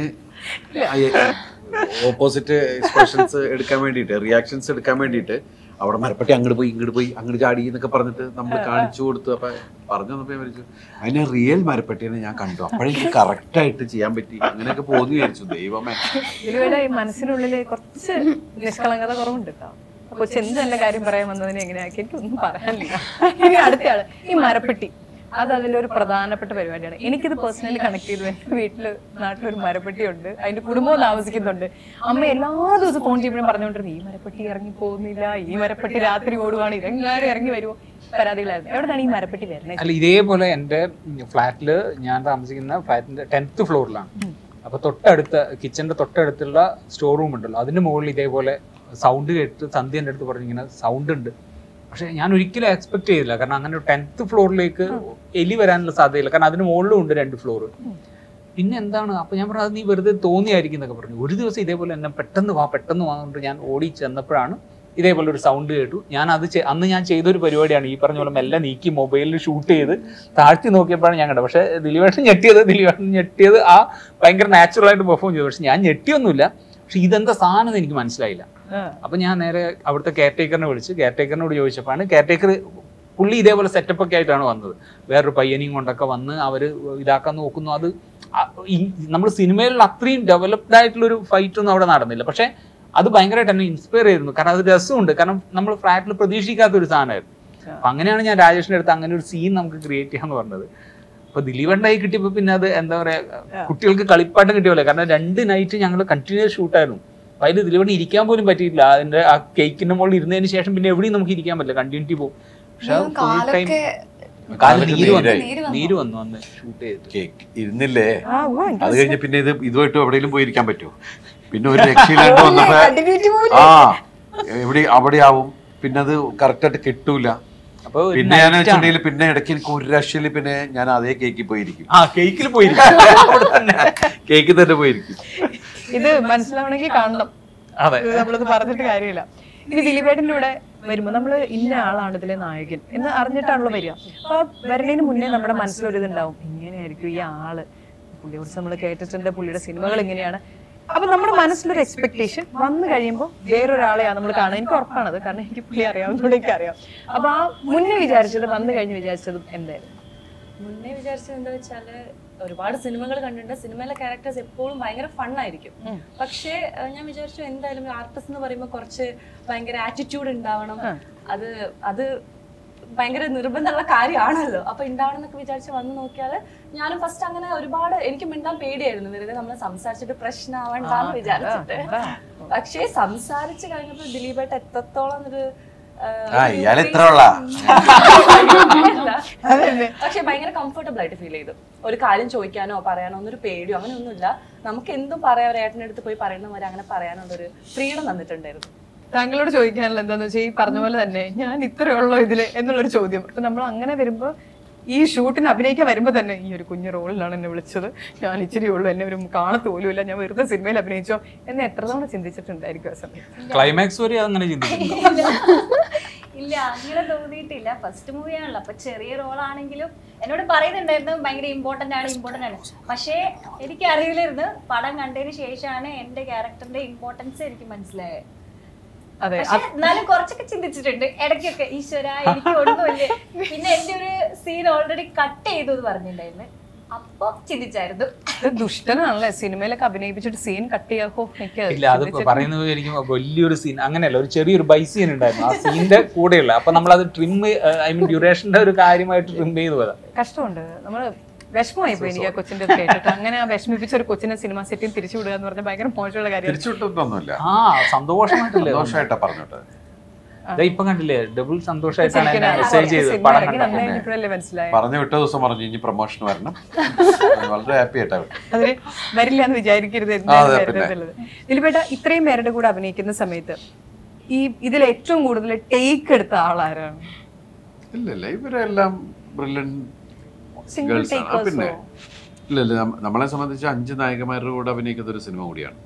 ഓപ്പോസിറ്റ് എക്സ്പ്രഷൻസ് എടുക്കാൻ വേണ്ടിയിട്ട് റിയാക്ഷൻസ് എടുക്കാൻ വേണ്ടിയിട്ട് അവിടെ മരപ്പട്ടി അങ്ങോട്ട് പോയി ഇങ്ങോട്ട് പോയി അങ്ങോട്ട് ചാടി എന്നൊക്കെ പറഞ്ഞിട്ട് നമ്മൾ കാണിച്ചു കൊടുത്തു അപ്പൊ പറഞ്ഞു വന്നപ്പോ ഞാൻ വിചാരിച്ചു അതിനെ റിയൽ മരപ്പട്ടീനെ ഞാൻ കണ്ടു അപ്പോഴെനിക്ക് കറക്റ്റ് ആയിട്ട് ചെയ്യാൻ പറ്റി അങ്ങനെയൊക്കെ പോന്നു വിചാരിച്ചു ദൈവമേ ദിലീപേട്ട ഈ മനസ്സിനുള്ളിൽ കുറച്ച് നിഷ്കളങ്കത കുറവുണ്ട് കേട്ടോ അപ്പൊ ചെന്ത് നല്ല കാര്യം പറയാൻ വന്നതിനെ എങ്ങനെയാക്കി എനിക്കൊന്നും പറയാനില്ല ഇനി അടുത്തയാള് ഈ മരപ്പെട്ടി അത് അതിന്റെ ഒരു പ്രധാനപ്പെട്ട പരിപാടിയാണ് എനിക്കിത് പേഴ്സണലി കണക്ട് ചെയ്തു എന്റെ വീട്ടില് നാട്ടിലൊരു മരപ്പെട്ടി ഉണ്ട് അതിന്റെ കുടുംബവും താമസിക്കുന്നുണ്ട് അമ്മ എല്ലാ ദിവസവും ഫോൺ ചെയ്യുമ്പോഴും പറഞ്ഞുകൊണ്ടിരുന്നു ഈ മരപ്പെട്ടി ഇറങ്ങി പോകുന്നില്ല ഈ മരപ്പെട്ടി രാത്രി ഓടുവാണ് ഇതെങ്ങാനും ഇറങ്ങി വരുമോ പരാതികളായിരുന്നു എവിടെയാണ് ഈ മരപ്പെട്ടി വരുന്നത് അല്ല ഇതേപോലെ എൻ്റെ ഫ്ലാറ്റില് ഞാൻ താമസിക്കുന്ന ഫ്ലാറ്റിന്റെ ടെൻത്ത് ഫ്ലോറിലാണ് അപ്പൊ തൊട്ടടുത്ത കിച്ചന്റെ തൊട്ടടുത്തുള്ള സ്റ്റോർ റൂം ഉണ്ടല്ലോ അതിന്റെ മുകളിൽ ഇതേപോലെ സൗണ്ട് കേട്ട് സന്ധ്യ എൻ്റെ അടുത്ത് പറഞ്ഞു ഇങ്ങനെ സൗണ്ട് ഉണ്ട് പക്ഷെ ഞാൻ ഒരിക്കലും എക്സ്പെക്ട് ചെയ്തില്ല കാരണം അങ്ങനെ ടെൻത്ത് ഫ്ലോറിലേക്ക് എലി വരാനുള്ള സാധ്യതയില്ല കാരണം അതിന് മുകളിലും ഉണ്ട് രണ്ട് ഫ്ലോർ പിന്നെ എന്താണ് അപ്പൊ ഞാൻ പറഞ്ഞു അത് നീ വെറുതെ തോന്നിയായിരിക്കും എന്നൊക്കെ പറഞ്ഞു ഒരു ദിവസം ഇതേപോലെ എന്നെ പെട്ടെന്ന് വാ പെട്ടെന്ന് വാങ്ങിട്ട് ഞാൻ ഓടി ചെന്നപ്പോഴാണ് ഇതേപോലെ ഒരു സൗണ്ട് കേട്ടു ഞാൻ അത് ചെ- അന്ന് ഞാൻ ചെയ്തൊരു പരിപാടിയാണ് ഈ പറഞ്ഞ പോലെ മെല്ലെ നീക്കി മൊബൈലിൽ ഷൂട്ട് ചെയ്ത് താഴ്ത്തി നോക്കിയപ്പോഴാണ് ഞാൻ കണ്ടത് പക്ഷേ ദിലീപേട്ടൻ ഞെട്ടിയത് ദിലീപേട്ടൻ ഞെട്ടിയത് ആ ഭയങ്കര നാച്ചുറൽ ആയിട്ട് പെർഫോം ചെയ്തു പക്ഷെ ഞാൻ ഞെട്ടിയൊന്നുമില്ല പക്ഷെ ഇതെന്താ സാധനം എന്ന് എനിക്ക് മനസ്സിലായില്ല അപ്പൊ ഞാൻ നേരെ അവിടുത്തെ കെയർ ടേക്കറിനെ വിളിച്ച് കെയർ ടേക്കറിനോട് ചോദിച്ചപ്പോഴാണ് കെയർ ടേക്കർ പുള്ളി ഇതേപോലെ സെറ്റപ്പ് ഒക്കെ ആയിട്ടാണ് വന്നത് വേറൊരു പയ്യനെയും കൊണ്ടൊക്കെ വന്ന് അവര് ഇതാക്കാൻ നോക്കുന്നു അത് നമ്മൾ സിനിമയിൽ അത്രയും ഡെവലപ്ഡ് ആയിട്ടുള്ള ഒരു ഫൈറ്റ് ഒന്നും അവിടെ നടന്നില്ല പക്ഷെ അത് ഭയങ്കരമായിട്ട് എന്നെ ഇൻസ്പയർ ചെയ്തിരുന്നു കാരണം അത് രസമുണ്ട് കാരണം നമ്മൾ ഫ്ലാറ്റിൽ പ്രതീക്ഷിക്കാത്ത ഒരു സാധനമായിരുന്നു അപ്പൊ അങ്ങനെയാണ് ഞാൻ രാജേഷിന്റെ അടുത്ത് അങ്ങനെ ഒരു സീൻ നമുക്ക് ക്രിയേറ്റ് ചെയ്യാന്ന് പറഞ്ഞത് അപ്പൊ ദിലീപണ്ടായി കിട്ടിയപ്പോ പിന്നെ അത് എന്താ പറയാ കുട്ടികൾക്ക് കളിപ്പാട്ടം കിട്ടിയപോലെ കാരണം രണ്ട് നൈറ്റ് ഞങ്ങൾ കണ്ടിന്യൂസ് ഷൂട്ടായിരുന്നു അപ്പൊ അതിൽ ദിലീപണ്ണ ഇരിക്കാൻ പോലും പറ്റിയില്ല അതിന്റെ ആ കേക്കിന്റെ മുകളിൽ ഇരുന്നതിന് ശേഷം പിന്നെ എവിടെയും നമുക്ക് ഇരിക്കാൻ പറ്റില്ല കണ്ടിന്യൂറ്റി പോകും പക്ഷെ ഉം, ഫുൾ ടൈം കാലൊക്കെ കാലിൽ നീര് വന്നു നീര് വന്നു. നീര് വന്നു അന്ന് ഷൂട്ട് ചെയ്തിട്ട് കേക്ക് ഇരുന്നില്ലേ അത് കഴിഞ്ഞ് പിന്നെ ഇത് ഇതുമായിട്ട് എവിടെയെങ്കിലും പോയിരിക്കാൻ പറ്റുമോ പിന്നെ ഒരു രക്ഷയില്ലാണ്ട് വന്നപ്പോ ആ എവിടെ അവിടെ ആവും പിന്നെ അത് കറക്റ്റ് ആയിട്ട് കിട്ടൂല അപ്പൊ ഒരു പിന്നെ ഞാൻ night ആണ്. വെച്ചിട്ടുണ്ടെങ്കിൽ പിന്നെ ഇടയ്ക്ക് എനിക്ക് ഒരു രക്ഷയില് പിന്നെ ഞാൻ അതേ കേക്കിൽ പോയിരിക്കും ആ കേക്കിൽ പോയിരിക്കും അവിടെ തന്നെ. കേക്കിൽ തന്നെ പോയിരിക്കും ഇത് മനസ്സിലാവണമെങ്കിൽ കാണണം അതെ ഇത് നമ്മളത് പറഞ്ഞിട്ട് കാര്യമില്ല ഇനി ദിലീപേട്ടൻ്റെ കൂടെ വരുമ്പോൾ നമ്മൾ ഇന്ന ആളാണ് ഇതിലെ നായകൻ എന്ന് അറിഞ്ഞിട്ടാണല്ലോ വരിക അപ്പൊ വരുന്നതിന് മുന്നേ നമ്മുടെ മനസ്സിലൊരു ഇതുണ്ടാവും ഇങ്ങനെയായിരിക്കും ഈ ആള് പുള്ളിയെ കുറിച്ച് നമ്മൾ കേട്ടിട്ടുണ്ട് പുള്ളിയുടെ സിനിമകൾ ഇങ്ങനെയാണ് അപ്പൊ നമ്മുടെ മനസ്സിലൊരു എക്സ്പെക്ടേഷൻ വന്നു കഴിയുമ്പോൾ വേറൊരാളെയാണ് നമ്മൾ കാണുന്നത് എനിക്ക് ഉറപ്പാണത് കാരണം എനിക്ക് പുള്ളി അറിയാവുന്നതുകൊണ്ട് എനിക്ക് അറിയാം അപ്പൊ ആ മുന്നേ വിചാരിച്ചത് വന്നു കഴിഞ്ഞ് വിചാരിച്ചതും എന്തായിരുന്നു മുന്നേ വിചാരിച്ചത് എന്താ വെച്ചാല് ഒരുപാട് സിനിമകൾ കണ്ടിട്ടുണ്ട് സിനിമയിലെ ക്യാരക്ടേഴ്സ് എപ്പോഴും ഭയങ്കര ഫണ്ണായിരിക്കും പക്ഷേ ഏഹ്, ഞാൻ വിചാരിച്ചു എന്തായാലും ആർട്ടിസ്റ്റ് എന്ന് പറയുമ്പോൾ കുറച്ച് ഭയങ്കര ആറ്റിറ്റ്യൂഡ് ഉണ്ടാവണം അത് അത് ഭയങ്കര നിർബന്ധമുള്ള കാര്യമാണല്ലോ അപ്പൊ ഉണ്ടാവണം എന്നൊക്കെ വിചാരിച്ച് വന്ന് നോക്കിയാൽ ഞാനും ഫസ്റ്റ് അങ്ങനെ ഒരുപാട് എനിക്ക് മിണ്ടാൻ പേടിയായിരുന്നു വെറുതെ നമ്മൾ സംസാരിച്ചിട്ട് പ്രശ്നമാവണ്ടെന്ന് വിചാരിച്ചിട്ട് പക്ഷേ സംസാരിച്ച് കഴിഞ്ഞപ്പോൾ ദിലീപേട്ട എത്രത്തോളം ഒരു ഏഹ്, ആ ഒരു ഇയാൾ ഇത്ര face- ഉള്ള അല്ല. പക്ഷെ ഭയങ്കര കംഫർട്ടബിൾ ആയിട്ട് ഫീൽ ചെയ്തു ഒരു കാര്യം ചോദിക്കാനോ പറയാനോ ഒന്നൊരു പേടിയോ അങ്ങനെ ഒന്നുമില്ല നമുക്ക് എന്തും പറയാം ഒരു ഏട്ടൻ്റെ അടുത്ത് പോയി പറയുന്ന പോലെ അങ്ങനെ പറയാനുള്ളൊരു ഫ്രീഡം തന്നിട്ടുണ്ടായിരുന്നു താങ്കളോട് ചോദിക്കാനുള്ള എന്താന്ന് വെച്ചാൽ ഈ പറഞ്ഞ പോലെ തന്നെ ഞാൻ ഇത്രയുള്ളൂ ഇതില് എന്നുള്ളൊരു ചോദ്യം ഇപ്പൊ നമ്മൾ അങ്ങനെ വരുമ്പോ ഈ ഷൂട്ടിന് അഭിനയിക്കാൻ വരുമ്പോൾ തന്നെ ഈ ഒരു കുഞ്ഞു റോളിലാണ് എന്നെ വിളിച്ചത് ഞാൻ ഇച്ചിരി ഉള്ളൂ എന്നെ ഒരു കാണത്ത് പോലും ഇല്ല ഞാൻ വെറുതെ സിനിമയിൽ അഭിനയിച്ചോ എന്ന് എത്ര തവണ ചിന്തിച്ചിട്ടുണ്ടായിരിക്കും ആ സമയത്ത് ക്ലൈമാക്സ് വരെ അങ്ങനെ ചിന്തിക്കുന്നു ഇല്ല അങ്ങനെ തോന്നിയിട്ടില്ല ഫസ്റ്റ് മൂവിയാണല്ലോ അപ്പൊ ചെറിയ റോളാണെങ്കിലും എന്നോട് പറയുന്നുണ്ടായിരുന്നു ഭയങ്കര ഇമ്പോർട്ടന്റ് ആണ് ഇമ്പോർട്ടന്റ് ആണ് പക്ഷേ എനിക്ക് അറിയില്ലായിരുന്നു പടം കണ്ടതിന് ശേഷമാണ് എന്റെ ക്യാരക്ടറിന്റെ ഇമ്പോർട്ടൻസ് എനിക്ക് മനസ്സിലായത് അതെ പക്ഷേ എന്നാലും കുറച്ചൊക്കെ ചിന്തിച്ചിട്ടുണ്ട് ഇടയ്ക്കൊക്കെ ഈശ്വര എനിക്ക് ഒന്നുമില്ലേ പിന്നെ എന്റെ ഒരു സീൻ ഓൾറെഡി കട്ട് ചെയ്തു എന്ന് പറഞ്ഞിട്ടുണ്ടായിരുന്നു അപ്പൊ ചിന്തിച്ചായിരുന്നു ഇത് ദുഷ്ടനാണല്ലേ സിനിമയിലൊക്കെ അഭിനയിപ്പിച്ചിട്ട് സീൻ കട്ട് ചെയ്യാക്കോ എനിക്ക് ഇല്ല അത് പറയുന്നത് എനിക്ക് വലിയൊരു സീൻ അങ്ങനെയല്ല ഒരു ചെറിയൊരു ബൈ സീൻ ഉണ്ടായിരുന്നു ആ സീനിന്റെ കൂടെയുള്ള അപ്പൊ നമ്മൾ അത് ട്രിം ഐ മീൻ ഡ്യൂറേഷന്റെ ഒരു കാര്യമായിട്ട് ട്രിം ചെയ്ത് പോയതാ കഷ്ടമുണ്ട് നമ്മള് വിഷമമായി പോയി എനിക്ക് ആ കൊച്ചിന്റെ ഇത് കേട്ടിട്ട് അങ്ങനെ ആ വിഷമിപ്പിച്ച ഒരു കൊച്ചിനെ സിനിമ സെറ്റിൽ തിരിച്ചു വിടുക എന്ന് പറഞ്ഞാൽ ഭയങ്കര മോശമുള്ള കാര്യം തിരിച്ചുവിട്ടൊന്നുമില്ല ആ സന്തോഷമായിട്ടല്ലേ സന്തോഷമായിട്ടാ പറഞ്ഞോട്ടെ ദാ ഇപ്പൊ കണ്ടില്ലേ ഡബിൾ സന്തോഷമായിട്ടാണ് എന്നെ ശരിക്കും മെസ്സേജ് ചെയ്തത് സിനിമ പടം ഇറങ്ങി കണ്ടപ്പോൾ നന്നായിപ്പോഴല്ലേ മനസ്സിലായത് പറഞ്ഞു വിട്ട ദിവസം പറഞ്ഞു ഇനി പ്രൊമോഷൻ വരണം വളരെ ഹാപ്പി ആയിട്ടാ വിട്ടു അതിന് വരില്ല എന്ന് വിചാരിക്കരുത് അതെ, എന്തായാലും പിന്നെ. വരുന്നത് ദിലീപേട്ട ഇത്രയും പേരുടെ കൂടെ അഭിനയിക്കുന്ന സമയത്ത് ഈ ഇതിൽ ഏറ്റവും കൂടുതൽ ടേക്ക് എടുത്ത ആളാരാണ് ഇല്ല ഇല്ല ഇവരെല്ലാം ബ്രില്യൻ Single ഗേൾസ് ആണ് ആ, takers പിന്നെ ഓ? ഇല്ല ഇല്ല നമ്മ- നമ്മളെ സംബന്ധിച്ച് അഞ്ച് നായകന്മാരുടെ കൂടെ അഭിനയിക്കുന്ന ഒരു സിനിമ കൂടിയാണ്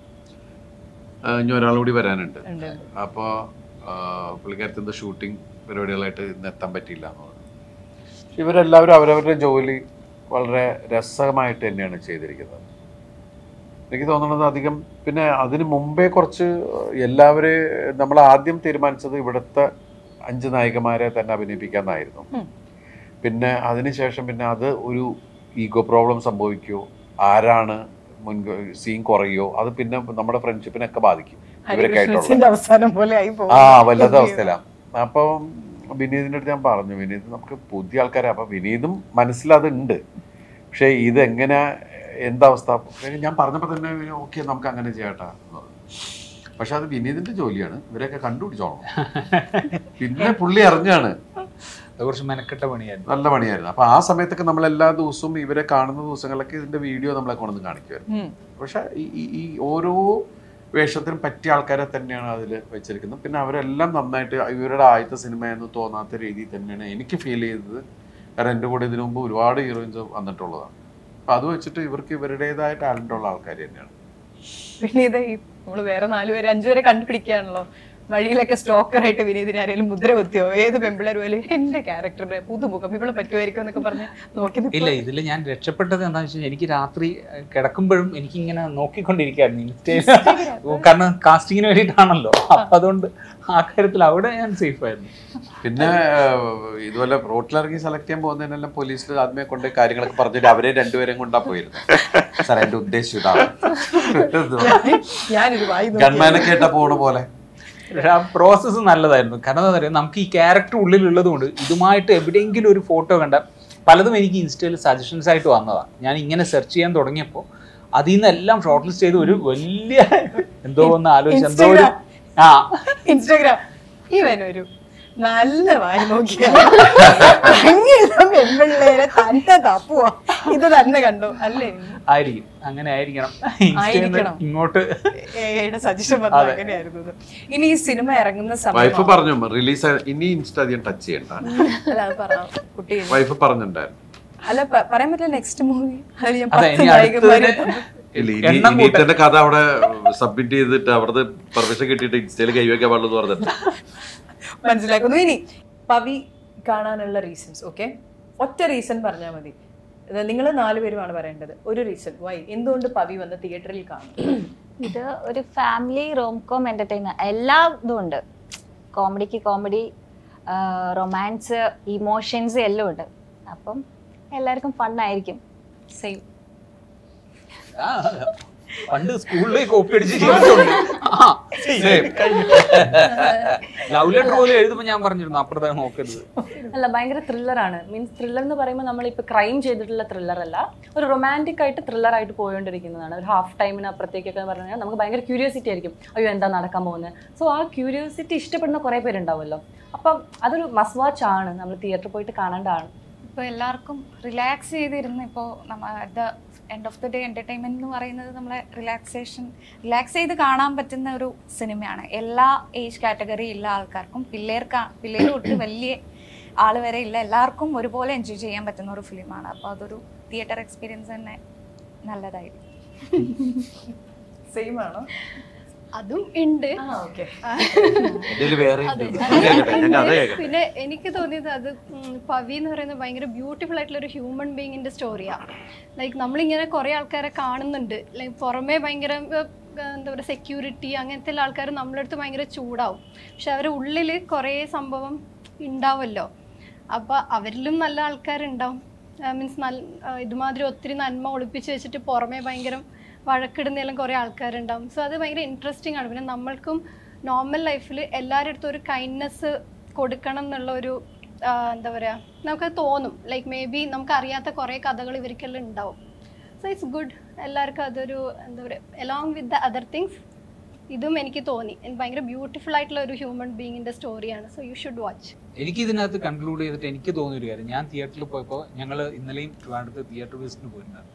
ആ, ഇനി ഒരാൾ കൂടി വരാനുണ്ട് ഉണ്ട്. അപ്പോൾ പുള്ളിക്കാരത്തിൻ്റെ ഷൂട്ടിംഗ് പരിപാടികളായിട്ട് ഇന്ന് എത്താൻ പറ്റിയില്ല എന്ന് പറഞ്ഞു ഇവരെല്ലാവരും അവരവരുടെ ജോലി വളരെ രസമായിട്ട് തന്നെയാണ് ചെയ്തിരിക്കുന്നത് എനിക്ക് തോന്നുന്നത് അധികം പിന്നെ അതിന് മുമ്പേ കുറച്ച് എല്ലാവരെയും നമ്മൾ ആദ്യം തീരുമാനിച്ചത് ഇവിടുത്തെ അഞ്ച് നായികമാരെ തന്നെ അഭിനയിപ്പിക്കാമെന്നായിരുന്നു പിന്നെ അതിനുശേഷം പിന്നെ അത് ഒരു ഈഗോ പ്രോബ്ലം സംഭവിക്കുമോ ആരാണ് മുൻ സീൻ കുറയോ അത് പിന്നെ നമ്മുടെ ഫ്രണ്ട്ഷിപ്പിനൊക്കെ ബാധിക്കും ഇവരൊക്കെ ആയിട്ടുള്ള ഹരികൃഷ്ണന്റെ അവസാനം പോലെ ആയി പോകും ആ വല്ലാത്ത അവസ്ഥയിലാണ് അപ്പം വിനീതിൻ്റെ അടുത്ത് ഞാൻ പറഞ്ഞു വിനീത് നമുക്ക് പുതിയ ആൾക്കാരെ അപ്പം വിനീതും മനസ്സിലതുണ്ട് പക്ഷേ ഇത് എങ്ങനെ എന്താവസ്ഥ ഞാൻ പറഞ്ഞപ്പോൾ തന്നെ ഓക്കെ നമുക്ക് അങ്ങനെ ചെയ്യാട്ടാ എന്ന് പറഞ്ഞു. പക്ഷെ അത് വിനീതിന്റെ ജോലിയാണ് ഇവരെയൊക്കെ കണ്ടുപിടിച്ചോളണം പിന്നെ പുള്ളി അറിഞ്ഞാണ് അത് കുറച്ച് മെനക്കെട്ട പണിയായിരുന്നു നല്ല പണിയായിരുന്നു അപ്പൊ ആ സമയത്തൊക്കെ നമ്മൾ എല്ലാ ദിവസവും ഇവരെ കാണുന്ന ദിവസങ്ങളിലൊക്കെ ഇതിന്റെ വീഡിയോ നമ്മളെ കൊണ്ടുവന്ന് കാണിക്കുമായിരുന്നു പക്ഷെ ഈ- ഈ ഈ ഓരോ വേഷത്തിനും പറ്റിയ ആൾക്കാരെ തന്നെയാണ് അതിൽ വെച്ചിരിക്കുന്നത് പിന്നെ അവരെല്ലാം നന്നായിട്ട് ഇവരുടെ ആദ്യത്തെ സിനിമയെന്ന് തോന്നാത്ത രീതിയിൽ തന്നെയാണ് എനിക്ക് ഫീൽ ചെയ്തത് കാരണം എൻ്റെ കൂടെ ഇതിനു മുമ്പ് ഒരുപാട് ഹീറോയിൻസ് വന്നിട്ടുള്ളതാണ് അപ്പൊ അത് വെച്ചിട്ട് ഇവർക്ക് ഇവരുടേതായ ടാലന്റ് ഉള്ള ആൾക്കാർ തന്നെയാണ് പിന്നെ ഇത് ഈ നമ്മള് വേറെ നാലുപേരെ അഞ്ചുപേരെ കണ്ടുപിടിക്കുകയാണല്ലോ വഴിയിലൊക്കെ സ്റ്റോക്കറായിട്ട് വിനീതിനെ ആരെങ്കിലും മുദ്ര കുത്തിയോ ഏത് പെമ്പിളർ പോലും എന്റെ ക്യാരക്ടറിന്റെ പുതുമുഖം ഇവിടെ പറ്റുമായിരിക്കും എന്നൊക്കെ പറഞ്ഞ് നോക്കി നിൽക്കും. ഇല്ല ഇതിൽ ഞാൻ രക്ഷപ്പെട്ടത് എന്താണെന്ന് വെച്ചാൽ എനിക്ക് രാത്രി ഏഹ്, കിടക്കുമ്പോഴും എനിക്ക് ഇങ്ങനെ നോക്കിക്കൊണ്ടിരിക്കുകയായിരുന്നു ഇൻസ്റ്റയിൽ കാരണം കാസ്റ്റിങ്ങിന് വേണ്ടിയിട്ടാണല്ലോ അപ്പൊ അതുകൊണ്ട് ആ കാര്യത്തിൽ അവിടെ ഞാൻ സേഫ് ആയിരുന്നു പിന്നെ ഏഹ്, ഇതുപോലെ റോട്ടിലിറങ്ങി സെലക്ട് ചെയ്യാൻ പോകുന്നതിനെല്ലാം പോലീസിൽ ആദ്യമേ കൊണ്ട് കാര്യങ്ങളൊക്കെ പറഞ്ഞിട്ട് അവരെ രണ്ടുപേരെയും കൊണ്ടാ പോയിരുന്നു സാർ എന്റെ ഉദ്ദേശം ഇതാണ് ഞാനൊരു വായി നോക്കി. ഗൺമാനൊക്കെ ആയിട്ടാ പോണ പോലെ പക്ഷെ ആ പ്രോസസ്സ് നല്ലതായിരുന്നു കാരണം എന്താ പറയുക നമുക്ക് ഈ ക്യാരക്ടർ ഉള്ളിലുള്ളത് കൊണ്ട് ഇതുമായിട്ട് എവിടെയെങ്കിലും ഒരു ഫോട്ടോ കണ്ട പലതും എനിക്ക് ഇൻസ്റ്റയിൽ സജഷൻസ് ആയിട്ട് വന്നതാണ് ഞാൻ ഇങ്ങനെ സെർച്ച് ചെയ്യാൻ തുടങ്ങിയപ്പോൾ അതിൽ നിന്നെല്ലാം ഷോർട്ട് ലിസ്റ്റ് ചെയ്ത് ഒരു വലിയ എന്തോ ഒന്ന് ആലോചിച്ച് എന്തോ ഒരു ആ ഇൻസ്റ്റാഗ്രാം ഇവനൊരു നല്ല വായി നോക്കിയ അങ്ങനെയുള്ള പെൺപിള്ളേരെ തന്നെ തപ്പുവാ ഇത് തന്നെ കണ്ടോ അല്ലേ ആയിരിക്കും അങ്ങനെ ആയിരിക്കണം ഇൻസ്റ്റയിൽ നിന്ന് ആയിരിക്കണം. ഇങ്ങോട്ട് ഏയുടെ സജഷൻ വന്നത് അതെ. അങ്ങനെയായിരുന്നു ഇത്. ഇനി ഈ സിനിമ ഇറങ്ങുന്ന വൈഫ് സമയം പറഞ്ഞു റിലീസ് ഇനി ഇൻസ്റ്റ അധികം ടച്ച് ചെയ്യണ്ട അല്ല അത് പറ കുട്ടി വൈഫ് പറഞ്ഞിട്ടുണ്ടായിരുന്നു അല്ല പ- പറയാൻ പറ്റില്ല നെക്സ്റ്റ് മൂവി അതിൽ ഞാൻ അതെ പത്ത് ഇനി നായകന്മാരെ അടുത്തതിന് ഇല്ല ഇനി എണ്ണം ഇനി കൂട്ടാൻ. ഇത്തന്റെ കഥ അവിടെ സബ്മിറ്റ് ചെയ്തിട്ട് അവിടുത്തെ പെർമിഷൻ കിട്ടിയിട്ട് ഇൻസ്റ്റയിൽ കൈവയ്ക്കാൻ പാടുള്ളൂ പറഞ്ഞിട്ട് മനസ്സിലാക്കുന്നു ഇനി പവി കാണാനുള്ള റീസൺസ് ഓക്കെ ഒറ്റ റീസൺ പറഞ്ഞാൽ മതി നിങ്ങൾ നാലുപേരുമാണ് പറയേണ്ടത് ഒരു റീസൺ വൈ എന്തുകൊണ്ട് പവി വന്ന് തിയേറ്ററിൽ കാണും ഇത് ഒരു ഫാമിലി റോംകോം എന്റർടൈനർ എല്ലാ ഇതും ഉണ്ട് കോമഡിക്ക് കോമഡി റൊമാൻസ് ഇമോഷൻസ് എല്ലാം ഉണ്ട് അപ്പം എല്ലാവർക്കും ഫണ്ണായിരിക്കും സെയിം ആ, പണ്ട് സ്കൂളിൽ കോപ്പി അടിച്ച് ചെയ്തിട്ടുണ്ട് ആ, same. ലവ് ലെറ്റർ പോലും എഴുതുമ്പോൾ ഞാൻ പറഞ്ഞിരുന്നു അപ്പുറത്തെ നോക്കരുത് അല്ല ഭയങ്കര ത്രില്ലറാണ് മീൻസ് ത്രില്ലർ എന്ന് പറയുമ്പോൾ നമ്മളിപ്പോൾ ക്രൈം ചെയ്തിട്ടുള്ള ത്രില്ലർ അല്ല ഒരു റൊമാൻറ്റിക് ആയിട്ട് ത്രില്ലർ ആയിട്ട് പോയോണ്ടിരിക്കുന്നതാണ് ഒരു ഹാഫ് ടൈമിന് അപ്പുറത്തേക്കൊക്കെ പറഞ്ഞാൽ നമുക്ക് ഭയങ്കര ക്യൂരിയോസിറ്റി ആയിരിക്കും അയ്യോ എന്താ നടക്കാൻ പോകുന്നത് സോ ആ ക്യൂരിയോസിറ്റി ഇഷ്ടപ്പെടുന്ന കുറേ പേരുണ്ടാവുമല്ലോ അപ്പം അതൊരു മസ്റ്റ് വാച്ച് ആണ് നമ്മൾ തിയേറ്ററിൽ പോയിട്ട് കാണേണ്ടതാണ് ഇപ്പോൾ എല്ലാവർക്കും റിലാക്സ് ചെയ്തിരുന്ന് ഇപ്പോൾ നമ്മ the end of the day entertainment എന്ന് പറയുന്നത് നമ്മളെ റിലാക്സേഷൻ റിലാക്സ് ചെയ്ത് കാണാൻ പറ്റുന്ന ഒരു സിനിമയാണ് എല്ലാ ഏജ് കാറ്റഗറി ഉള്ള ആൾക്കാർക്കും പിള്ളേർക്ക് പിള്ളേർ തൊട്ട് വലിയ ആൾ വരെ ഇല്ല എല്ലാവർക്കും ഒരുപോലെ എൻജോയ് ചെയ്യാൻ പറ്റുന്ന ഒരു ഫിലിമാണ് അപ്പോൾ അതൊരു തിയേറ്റർ എക്സ്പീരിയൻസ് തന്നെ നല്ലതായിരിക്കും സെയിം ആണോ അതും ഉണ്ട് ആ ഓക്കെ ഇതിൽ വേറെ ഉണ്ട്. അതെ. അത് കേൾക്കട്ടെ, ഞാൻ കഥ കേൾക്കട്ടെ. പിന്നെ എനിക്ക് തോന്നിയത് അത് ഉം, പവി എന്ന് പറയുന്നത് ഭയങ്കര ബ്യൂട്ടിഫുൾ ആയിട്ടുള്ള ഒരു ഹ്യൂമൻ ബീങ്ങിന്റെ സ്റ്റോറിയാണ് ലൈക്ക് നമ്മളിങ്ങനെ കുറേ ആൾക്കാരെ കാണുന്നുണ്ട് ലൈക്ക് പുറമേ ഭയങ്കര ഏർ, എന്താ പറയുക സെക്യൂരിറ്റി അങ്ങനത്തെ ഉള്ള ആൾക്കാർ നമ്മളടുത്ത് ഭയങ്കര ചൂടാവും പക്ഷെ അവരുടെ ഉള്ളിൽ കുറേ സംഭവം ഉണ്ടാവുമല്ലോ അപ്പോൾ അവരിലും നല്ല ആൾക്കാരുണ്ടാവും മീൻസ് നല്ല ആ, ഇതുമാതിരി ഒത്തിരി നന്മ ഒളിപ്പിച്ച് വെച്ചിട്ട് പുറമേ ഭയങ്കര വഴക്കിടുന്നതെല്ലാം കുറേ ആൾക്കാരുണ്ടാവും സോ അത് ഭയങ്കര ഇൻട്രസ്റ്റിംഗ് ആണ് പിന്നെ നമ്മൾക്കും നോർമൽ ലൈഫിൽ എല്ലാവരുടെ അടുത്തും ഒരു കൈൻഡ്നെസ് കൊടുക്കണം എന്നുള്ള ഒരു ആ, എന്താ പറയുക നമുക്കത് തോന്നും ലൈക്ക് മേ ബി നമുക്ക് അറിയാത്ത കുറേ കഥകൾ ഇവർക്കെല്ലാം ഉണ്ടാവും സോ ഇറ്റ്സ് ഗുഡ് എല്ലാവർക്കും അതൊരു എന്താ പറയുക along with the other things ഇതും എനിക്ക് തോന്നി എനിക്ക് ഭയങ്കര ബ്യൂട്ടിഫുൾ ആയിട്ടുള്ള ഒരു ഹ്യൂമൻ ബീങ്ങിൻ്റെ സ്റ്റോറിയാണ് സോ യു ഷുഡ് വാച്ച് എനിക്ക് ഇതിനകത്ത് കൺക്ലൂഡ് ചെയ്തിട്ട് എനിക്ക് തോന്നിയ ഒരു കാര്യം ഞാൻ തിയേറ്ററിൽ പോയപ്പോൾ ഞങ്ങൾ ഇന്നലെയും ട്രിവാൻഡ്രത്ത് തിയേറ്റർ വിസിറ്റിന് പോയിട്ടുണ്ടായിരുന്നു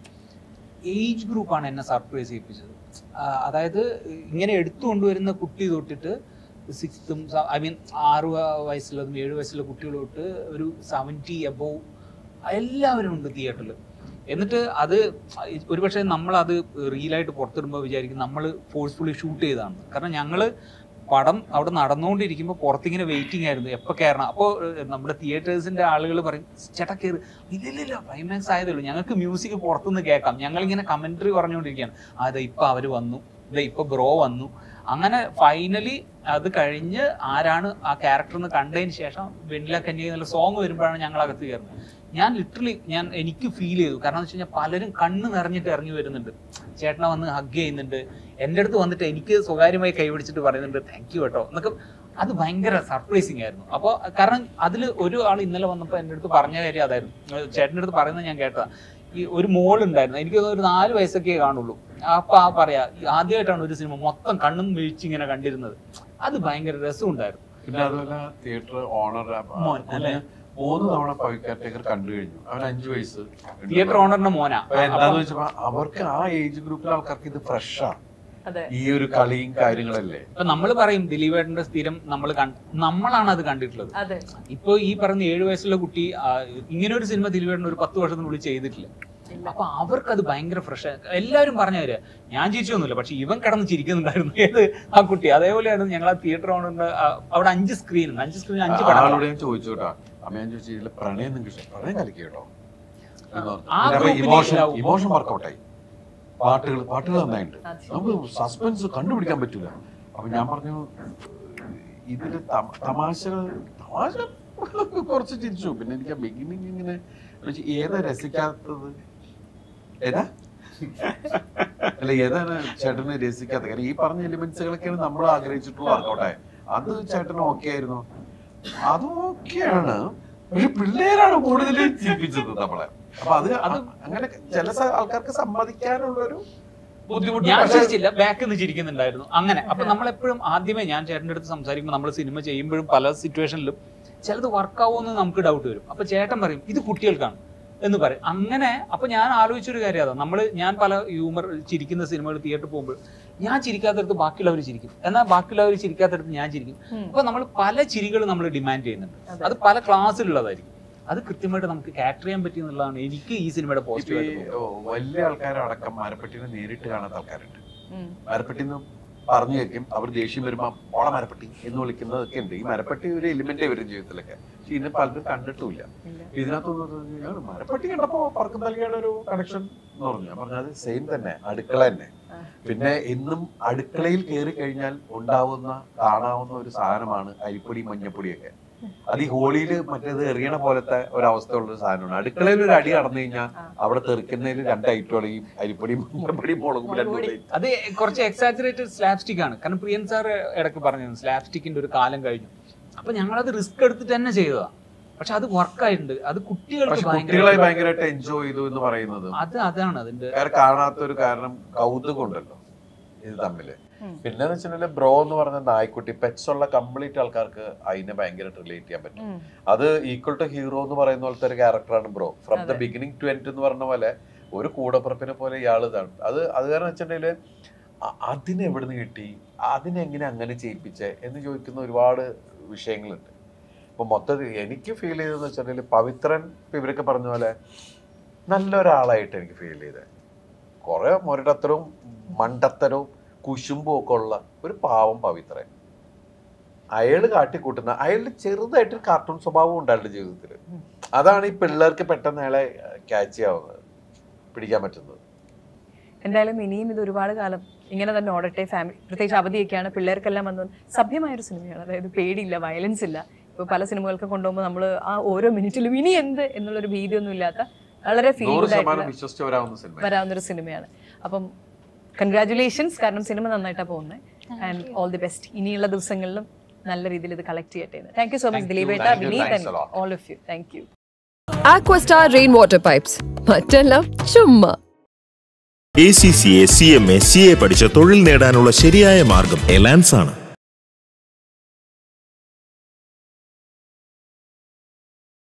ഏജ് ഗ്രൂപ്പാണ് എന്നെ സർപ്രൈസ് ചെയ്യിപ്പിച്ചത് ആ, അതായത് ഇങ്ങനെ എടുത്തു കൊണ്ടുവരുന്ന കുട്ടി തൊട്ടിട്ട് സിക്സ്ത്തും ഐ മീൻ ആറ് വയസ്സുള്ളതും ഏഴ് വയസ്സുള്ള കുട്ടികൾ തൊട്ട് ഒരു സെവൻറ്റി എബോവ് എല്ലാവരും ഉണ്ട് തിയേറ്ററിൽ എന്നിട്ട് അത് ഒരുപക്ഷെ നമ്മളത് റീലായിട്ട് പുറത്തിടുമ്പോൾ വിചാരിക്കും നമ്മൾ ഫോഴ്സ്ഫുള്ളി ഷൂട്ട് ചെയ്തതാണ് കാരണം ഞങ്ങൾ പടം അവിടെ നടന്നുകൊണ്ടിരിക്കുമ്പോൾ പുറത്തിങ്ങനെ വെയിറ്റിംഗ് ആയിരുന്നു എപ്പോൾ കയറണം അപ്പോൾ നമ്മുടെ തിയേറ്റേഴ്സിന്റെ ആളുകൾ പറയും ചേട്ടാ കയറി ഇല്ലില്ല ക്ലൈമാക്സ് ആയതേ ഉള്ളൂ ഞങ്ങൾക്ക് മ്യൂസിക് പുറത്തുനിന്ന് കേൾക്കാം ഞങ്ങളിങ്ങനെ കമന്ററി പറഞ്ഞുകൊണ്ടിരിക്കുകയാണ് അതെ ഇപ്പൊ അവര് വന്നു ഇതെ ഇപ്പൊ ബ്രോ വന്നു അങ്ങനെ ഫൈനലി അത് കഴിഞ്ഞ് ആരാണ് ആ ക്യാരക്ടർ എന്ന് കണ്ടതിന് ശേഷം വെണ്ണില കന്യ എന്നുള്ള സോങ് വരുമ്പോഴാണ് ഞങ്ങൾ അകത്ത് കയറുന്നത് ഞാൻ ലിറ്ററലി ഞാൻ എനിക്ക് ഫീൽ ചെയ്തു കാരണം എന്ന് വെച്ച് കഴിഞ്ഞാൽ പലരും കണ്ണ് നിറഞ്ഞിട്ട് ഇറങ്ങി വരുന്നുണ്ട് ചേട്ടനെ വന്ന് ഹഗ് ചെയ്യുന്നുണ്ട് എൻ്റെ അടുത്ത് വന്നിട്ട് എനിക്ക് സ്വകാര്യമായി കൈപിടിച്ചിട്ട് പറയുന്നുണ്ട് താങ്ക് യു കേട്ടോ എന്നൊക്കെ അത് ഭയങ്കര സർപ്രൈസിങ് ആയിരുന്നു അപ്പോൾ കാരണം അതിൽ ഒരു ആൾ ഇന്നലെ വന്നപ്പോൾ എൻ്റെ അടുത്ത് പറഞ്ഞ കാര്യം അതായിരുന്നു ഏഹ് ചേട്ടൻ്റെ അടുത്ത് പറയുന്നത് ഞാൻ കേട്ടതാ ഈ ഒരു മോൾ ഉണ്ടായിരുന്നു എനിക്ക് തോന്നുന്നു ഒരു നാല് വയസ്സൊക്കെ കാണുള്ളൂ അപ്പൊ ആ പറയാ ഈ ആദ്യമായിട്ടാണ് ഒരു സിനിമ മൊത്തം കണ്ണും വീഴ്ച ഇങ്ങനെ കണ്ടിരുന്നത് അത് ഭയങ്കര രസമുണ്ടായിരുന്നു പിന്നെ അതുപോലെ തിയേറ്റർ ഓണർ മോൻ, അല്ലേ? മൂന്ന് തവണ പവിക്കാറ്റേക്കർ കണ്ടു കഴിഞ്ഞു അവൻ അഞ്ചു വയസ്സ് തിയേറ്റർ ഓണറിന്റെ മോനാ അപ്പൊ എന്താന്ന് വെച്ചപ്പോ അവർക്ക് ആ ഏജ് ഗ്രൂപ്പിലെ ആൾക്കാർക്ക് ഇത് ഫ്രഷാണ് അതെ ഈ ഒരു കളിയും കാര്യങ്ങളല്ലേ ഇപ്പൊ നമ്മൾ പറയും ദിലീപേട്ടന്റെ സ്ഥിരം നമ്മൾ നമ്മളാണ് അത് കണ്ടിട്ടുള്ളത് അതെ ഇപ്പൊ ഈ പറഞ്ഞ ഏഴു വയസ്സുള്ള കുട്ടി ആ, ഇങ്ങനെ ഒരു സിനിമ ദിലീപേട്ടൻ ഒരു പത്ത് വർഷത്തിനുള്ളിൽ ചെയ്തിട്ടില്ല അപ്പൊ അവർക്ക് അത് ഭയങ്കര ഫ്രഷ് എല്ലാവരും പറഞ്ഞു തരാ ഞാൻ ചിരിച്ചൊന്നുമില്ല പക്ഷെ ഇവൻ കിടന്ന് ചിരിക്കുന്നുണ്ടായിരുന്നു ഏത് ആ കുട്ടി അതേപോലെയാണ് ഞങ്ങൾ ആ തിയേറ്റർ ഓണറിന്റെ അവിടെ അഞ്ച് സ്ക്രീൻ ഉണ്ട് അഞ്ച് സ്ക്രീൻ അഞ്ച് പടം ആളോട് ഞാൻ ചോദിച്ചു കേട്ടോ അമ്മ ഞാൻ ചോദിച്ചു ഇതില് പ്രണയം നിങ്ങൾക്ക് ഇഷ്ടം പ്രണയം കലക്കി കേട്ടോ ആ ഗ്രൂപ്പിൽ ഇമോഷൻ ഇല്ലാവും. ഇമോഷൻ വർക്കൗട്ടായി പാട്ടുകൾ പാട്ടുകൾ നന്നായിട്ടുണ്ട് അത് ശരി. നമുക്ക് സസ്പെൻസ് കണ്ടുപിടിക്കാൻ പറ്റൂല അപ്പൊ ഞാൻ പറഞ്ഞു ഇതില് തമ- തമാശകൾ തമാശ കുറച്ച് ചിരിച്ചു പിന്നെ എനിക്ക് ആ ബിഗിനിങ് ഇങ്ങനെ ചോദിച്ചു, ഏതാ രസിക്കാത്തത് ഏതാ അല്ല ഏതാണ് ചേട്ടന് രസിക്കാത്തത് കാരണം ഈ പറഞ്ഞ എലിമെന്റ്സുകളൊക്കെയാണ് നമ്മൾ ആഗ്രഹിച്ചിട്ടുള്ള വർക്കൗട്ടായ അത് ചേട്ടന് ഓക്കെ ആയിരുന്നു അത് ഓക്കെയാണ് പക്ഷെ പിള്ളേരാണ് കൂടുതൽ ചിരിപ്പിച്ചത് നമ്മളെ അപ്പൊ അത് അത് അങ്ങനെ ചില സ- ആൾക്കാർക്ക് സമ്മതിക്കാനുള്ളൊരു ബുദ്ധിമുട്ട് ഞാൻ പക്ഷേ- ചിരിച്ചില്ല ബാക്ക് നിന്ന് ചിരിക്കുന്നുണ്ടായിരുന്നു അങ്ങനെ അപ്പൊ നമ്മളെപ്പോഴും ആദ്യമേ ഞാൻ ചേട്ടൻ്റെ അടുത്ത് സംസാരിക്കുമ്പോൾ നമ്മൾ സിനിമ ചെയ്യുമ്പോഴും പല സിറ്റുവേഷനിലും ചിലത് വർക്കാവുമെന്ന് നമുക്ക് ഡൗട്ട് വരും അപ്പൊ ചേട്ടൻ പറയും ഇത് കുട്ടികൾക്കാണ് എന്ന് പറയും അങ്ങനെ അപ്പൊ ഞാൻ ആലോചിച്ചൊരു കാര്യം അതാ നമ്മൾ ഞാൻ പല ഹ്യൂമർ ചിരിക്കുന്ന സിനിമകൾ തിയേറ്ററിൽ പോകുമ്പോൾ ഞാൻ ചിരിക്കാത്തടത്ത് ബാക്കിയുള്ളവർ ചിരിക്കും എന്നാൽ ബാക്കിയുള്ളവർ ചിരിക്കാത്തടത്ത് ഞാൻ ചിരിക്കും അപ്പൊ നമ്മൾ പല ചിരികൾ നമ്മൾ ഡിമാൻഡ് ചെയ്യുന്നുണ്ട് അത് പല ക്ലാസ്സിലുള്ളതായിരിക്കും അത് കൃത്യമായിട്ട് നമുക്ക് കാറ്റർ ചെയ്യാൻ പറ്റി എന്നുള്ളതാണ് എനിക്ക് ഈ സിനിമയുടെ ഇപ്പൊ ഈ, പോസിറ്റീവ് ഓ, വലിയ ആൾക്കാരടക്കം മരപ്പെട്ടിനെ നേരിട്ട് കാണാത്ത ആൾക്കാരുണ്ട് മരപ്പെട്ടിന്ന് പറഞ്ഞു കേൾക്കും അവർ ദേഷ്യം വരുമ്പോ ഓള മരപ്പെട്ടി എന്ന് വിളിക്കുന്നതൊക്കെ ഉണ്ട് ഈ മരപ്പെട്ടി ഒരു എലിമെന്റ് വരും ജീവിതത്തിലൊക്കെ പക്ഷെ ഇതിനെ പലരും കണ്ടിട്ടുമില്ല ഇതിനകത്തൊന്നും മരപ്പെട്ടി കണ്ടപ്പോ പറക്കും നൽകിയുടെ ഒരു കണക്ഷൻ എന്ന് പറഞ്ഞു ഞാൻ പറഞ്ഞത് സെയിം തന്നെ അടുക്കള തന്നെ പിന്നെ എന്നും അടുക്കളയിൽ കയറി കഴിഞ്ഞാൽ ഉണ്ടാവുന്ന കാണാവുന്ന ഒരു സാധനമാണ് അരിപ്പൊടി മഞ്ഞപ്പൊടിയൊക്കെ അത് ഈ ഹോളിയിൽ മറ്റേത് എറിയണ പോലത്തെ ഒരവസ്ഥയുള്ള ഒരു സാധനമാണ് അടുക്കളയിൽ ഒരു അടി നടന്നു കഴിഞ്ഞാൽ അവിടെ തെറിക്കുന്നതിൽ രണ്ട് ഐറ്റമാണ് ഈ അരിപ്പൊടിയും മഞ്ഞപ്പൊടിയും മുളകും രണ്ടും കൂടെ. അത് കുറച്ച് എക്സാജറേറ്റഡ് സ്ലാപ്സ്റ്റിക് ആണ് കാരണം പ്രിയൻ സാർ ഇടയ്ക്ക് പറഞ്ഞിരുന്നു സ്ലാപ്സ്റ്റിക്കിന്റെ ഒരു കാലം കഴിഞ്ഞു അപ്പൊ ഞങ്ങളത് റിസ്ക് എടുത്തിട്ട് തന്നെ ചെയ്തതാ പക്ഷെ അത് വർക്കായിട്ടുണ്ട് അത് കുട്ടികൾക്ക് പക്ഷെ ഭയങ്കര കുട്ടികളെ ഭയങ്കരമായിട്ട് എൻജോയ് ചെയ്തു എന്ന് പറയുന്നത് അത് അതാണ് അതിന്റെ വേറെ കാണാത്ത ഒരു കാരണം കൗതുകം ഉണ്ടല്ലോ ഇത് തമ്മില് പിന്നെ വെച്ചിട്ടുണ്ടെങ്കിൽ ബ്രോ എന്ന് പറഞ്ഞ നായ്ക്കുട്ടി പെറ്റ്സ് ഉള്ള കംപ്ലീറ്റ് ആൾക്കാർക്ക് അതിനെ ഭയങ്കരമായിട്ട് റിലേറ്റ് ചെയ്യാൻ പറ്റും അത് ഈക്വൽ ടു ഹീറോ എന്ന് പറയുന്ന പോലത്തെ ഒരു ക്യാരക്ടറാണ് bro from the beginning to end എന്ന് പറഞ്ഞ പോലെ ഒരു കൂടപ്പുറപ്പിനെ പോലെ ഇയാൾ ഇതാണ് അത് അത് കാരണം വെച്ചിട്ടുണ്ടെങ്കിൽ അതിനെ എവിടുന്ന് കിട്ടി അതിനെങ്ങനെ അങ്ങനെ ചെയ്യിപ്പിച്ചേ എന്ന് ചോദിക്കുന്ന ഒരുപാട് വിഷയങ്ങളുണ്ട് അപ്പൊ മൊത്തത്തിൽ എനിക്ക് ഫീൽ ചെയ്തതെന്ന് വെച്ചിട്ടുണ്ടെങ്കിൽ പവിത്രൻ ഇപ്പൊ ഇവരൊക്കെ പറഞ്ഞ പോലെ നല്ലൊരാളായിട്ട് എനിക്ക് ഫീൽ ചെയ്തത് കുറെ മുരടത്തരവും മണ്ടത്തരവും കുശുമ്പും ഒക്കെ ഉള്ള ഒരു പാവം പവിത്രൻ അയാള് കാട്ടിക്കൂട്ടുന്ന അയാളുടെ ചെറുതായിട്ട് കാർട്ടൂൺ സ്വഭാവം ഉണ്ട് അയാളുടെ ജീവിതത്തിൽ അതാണ് ഈ പിള്ളേർക്ക് പെട്ടെന്ന് അയാളെ ക്യാച്ച് ചെയ്യാവുന്നത് പിടിക്കാൻ പറ്റുന്നത് എന്തായാലും ഇനിയും ഇത് ഒരുപാട് കാലം ഇങ്ങനെ തന്നെ ഓടട്ടെ ഫാമിലി പ്രത്യേകിച്ച് അവധിയൊക്കെയാണ് പിള്ളേർക്കെല്ലാം വന്നു സഭ്യമായൊരു സിനിമയാണ് അതായത് പേടിയില്ല വയലൻസ് ഇല്ല ഇപ്പോൾ പല സിനിമകൾക്ക് കൊണ്ടുപോകുമ്പോൾ നമ്മൾ ആ ഓരോ മിനിറ്റിലും ഇനി എന്ത് എന്നുള്ളൊരു ഭീതിയൊന്നും ഇല്ലാത്ത വളരെ ഫീൽ നൂറ് ഗുഡ് ശതമാനം ആയിട്ടുള്ള വിശ്വസിച്ച് വരാവുന്ന സിനിമ വരാവുന്ന ഒരു സിനിമയാണ് അപ്പം കൺഗ്രാറ്റുലേഷൻസ് കാരണം സിനിമ നന്നായിട്ടാണ് പോകുന്നത് ആൻഡ് ഓൾ ദി ബെസ്റ്റ് ഇനിയുള്ള ദിവസങ്ങളിലും നല്ല രീതിയിൽ ഇത് കളക്ട് ചെയ്യട്ടെ thank you so much Dileep ഏട്ടാ Thank you. Vineeth Thanks a lot. All of you thank you Aquastar Rainwater Pipes. മറ്റെല്ലാം ചുമ്മാ A C C A C M A C A പഠിച്ച തൊഴിൽ നേടാനുള്ള ശരിയായ മാർഗം എലാൻസ് ആണ്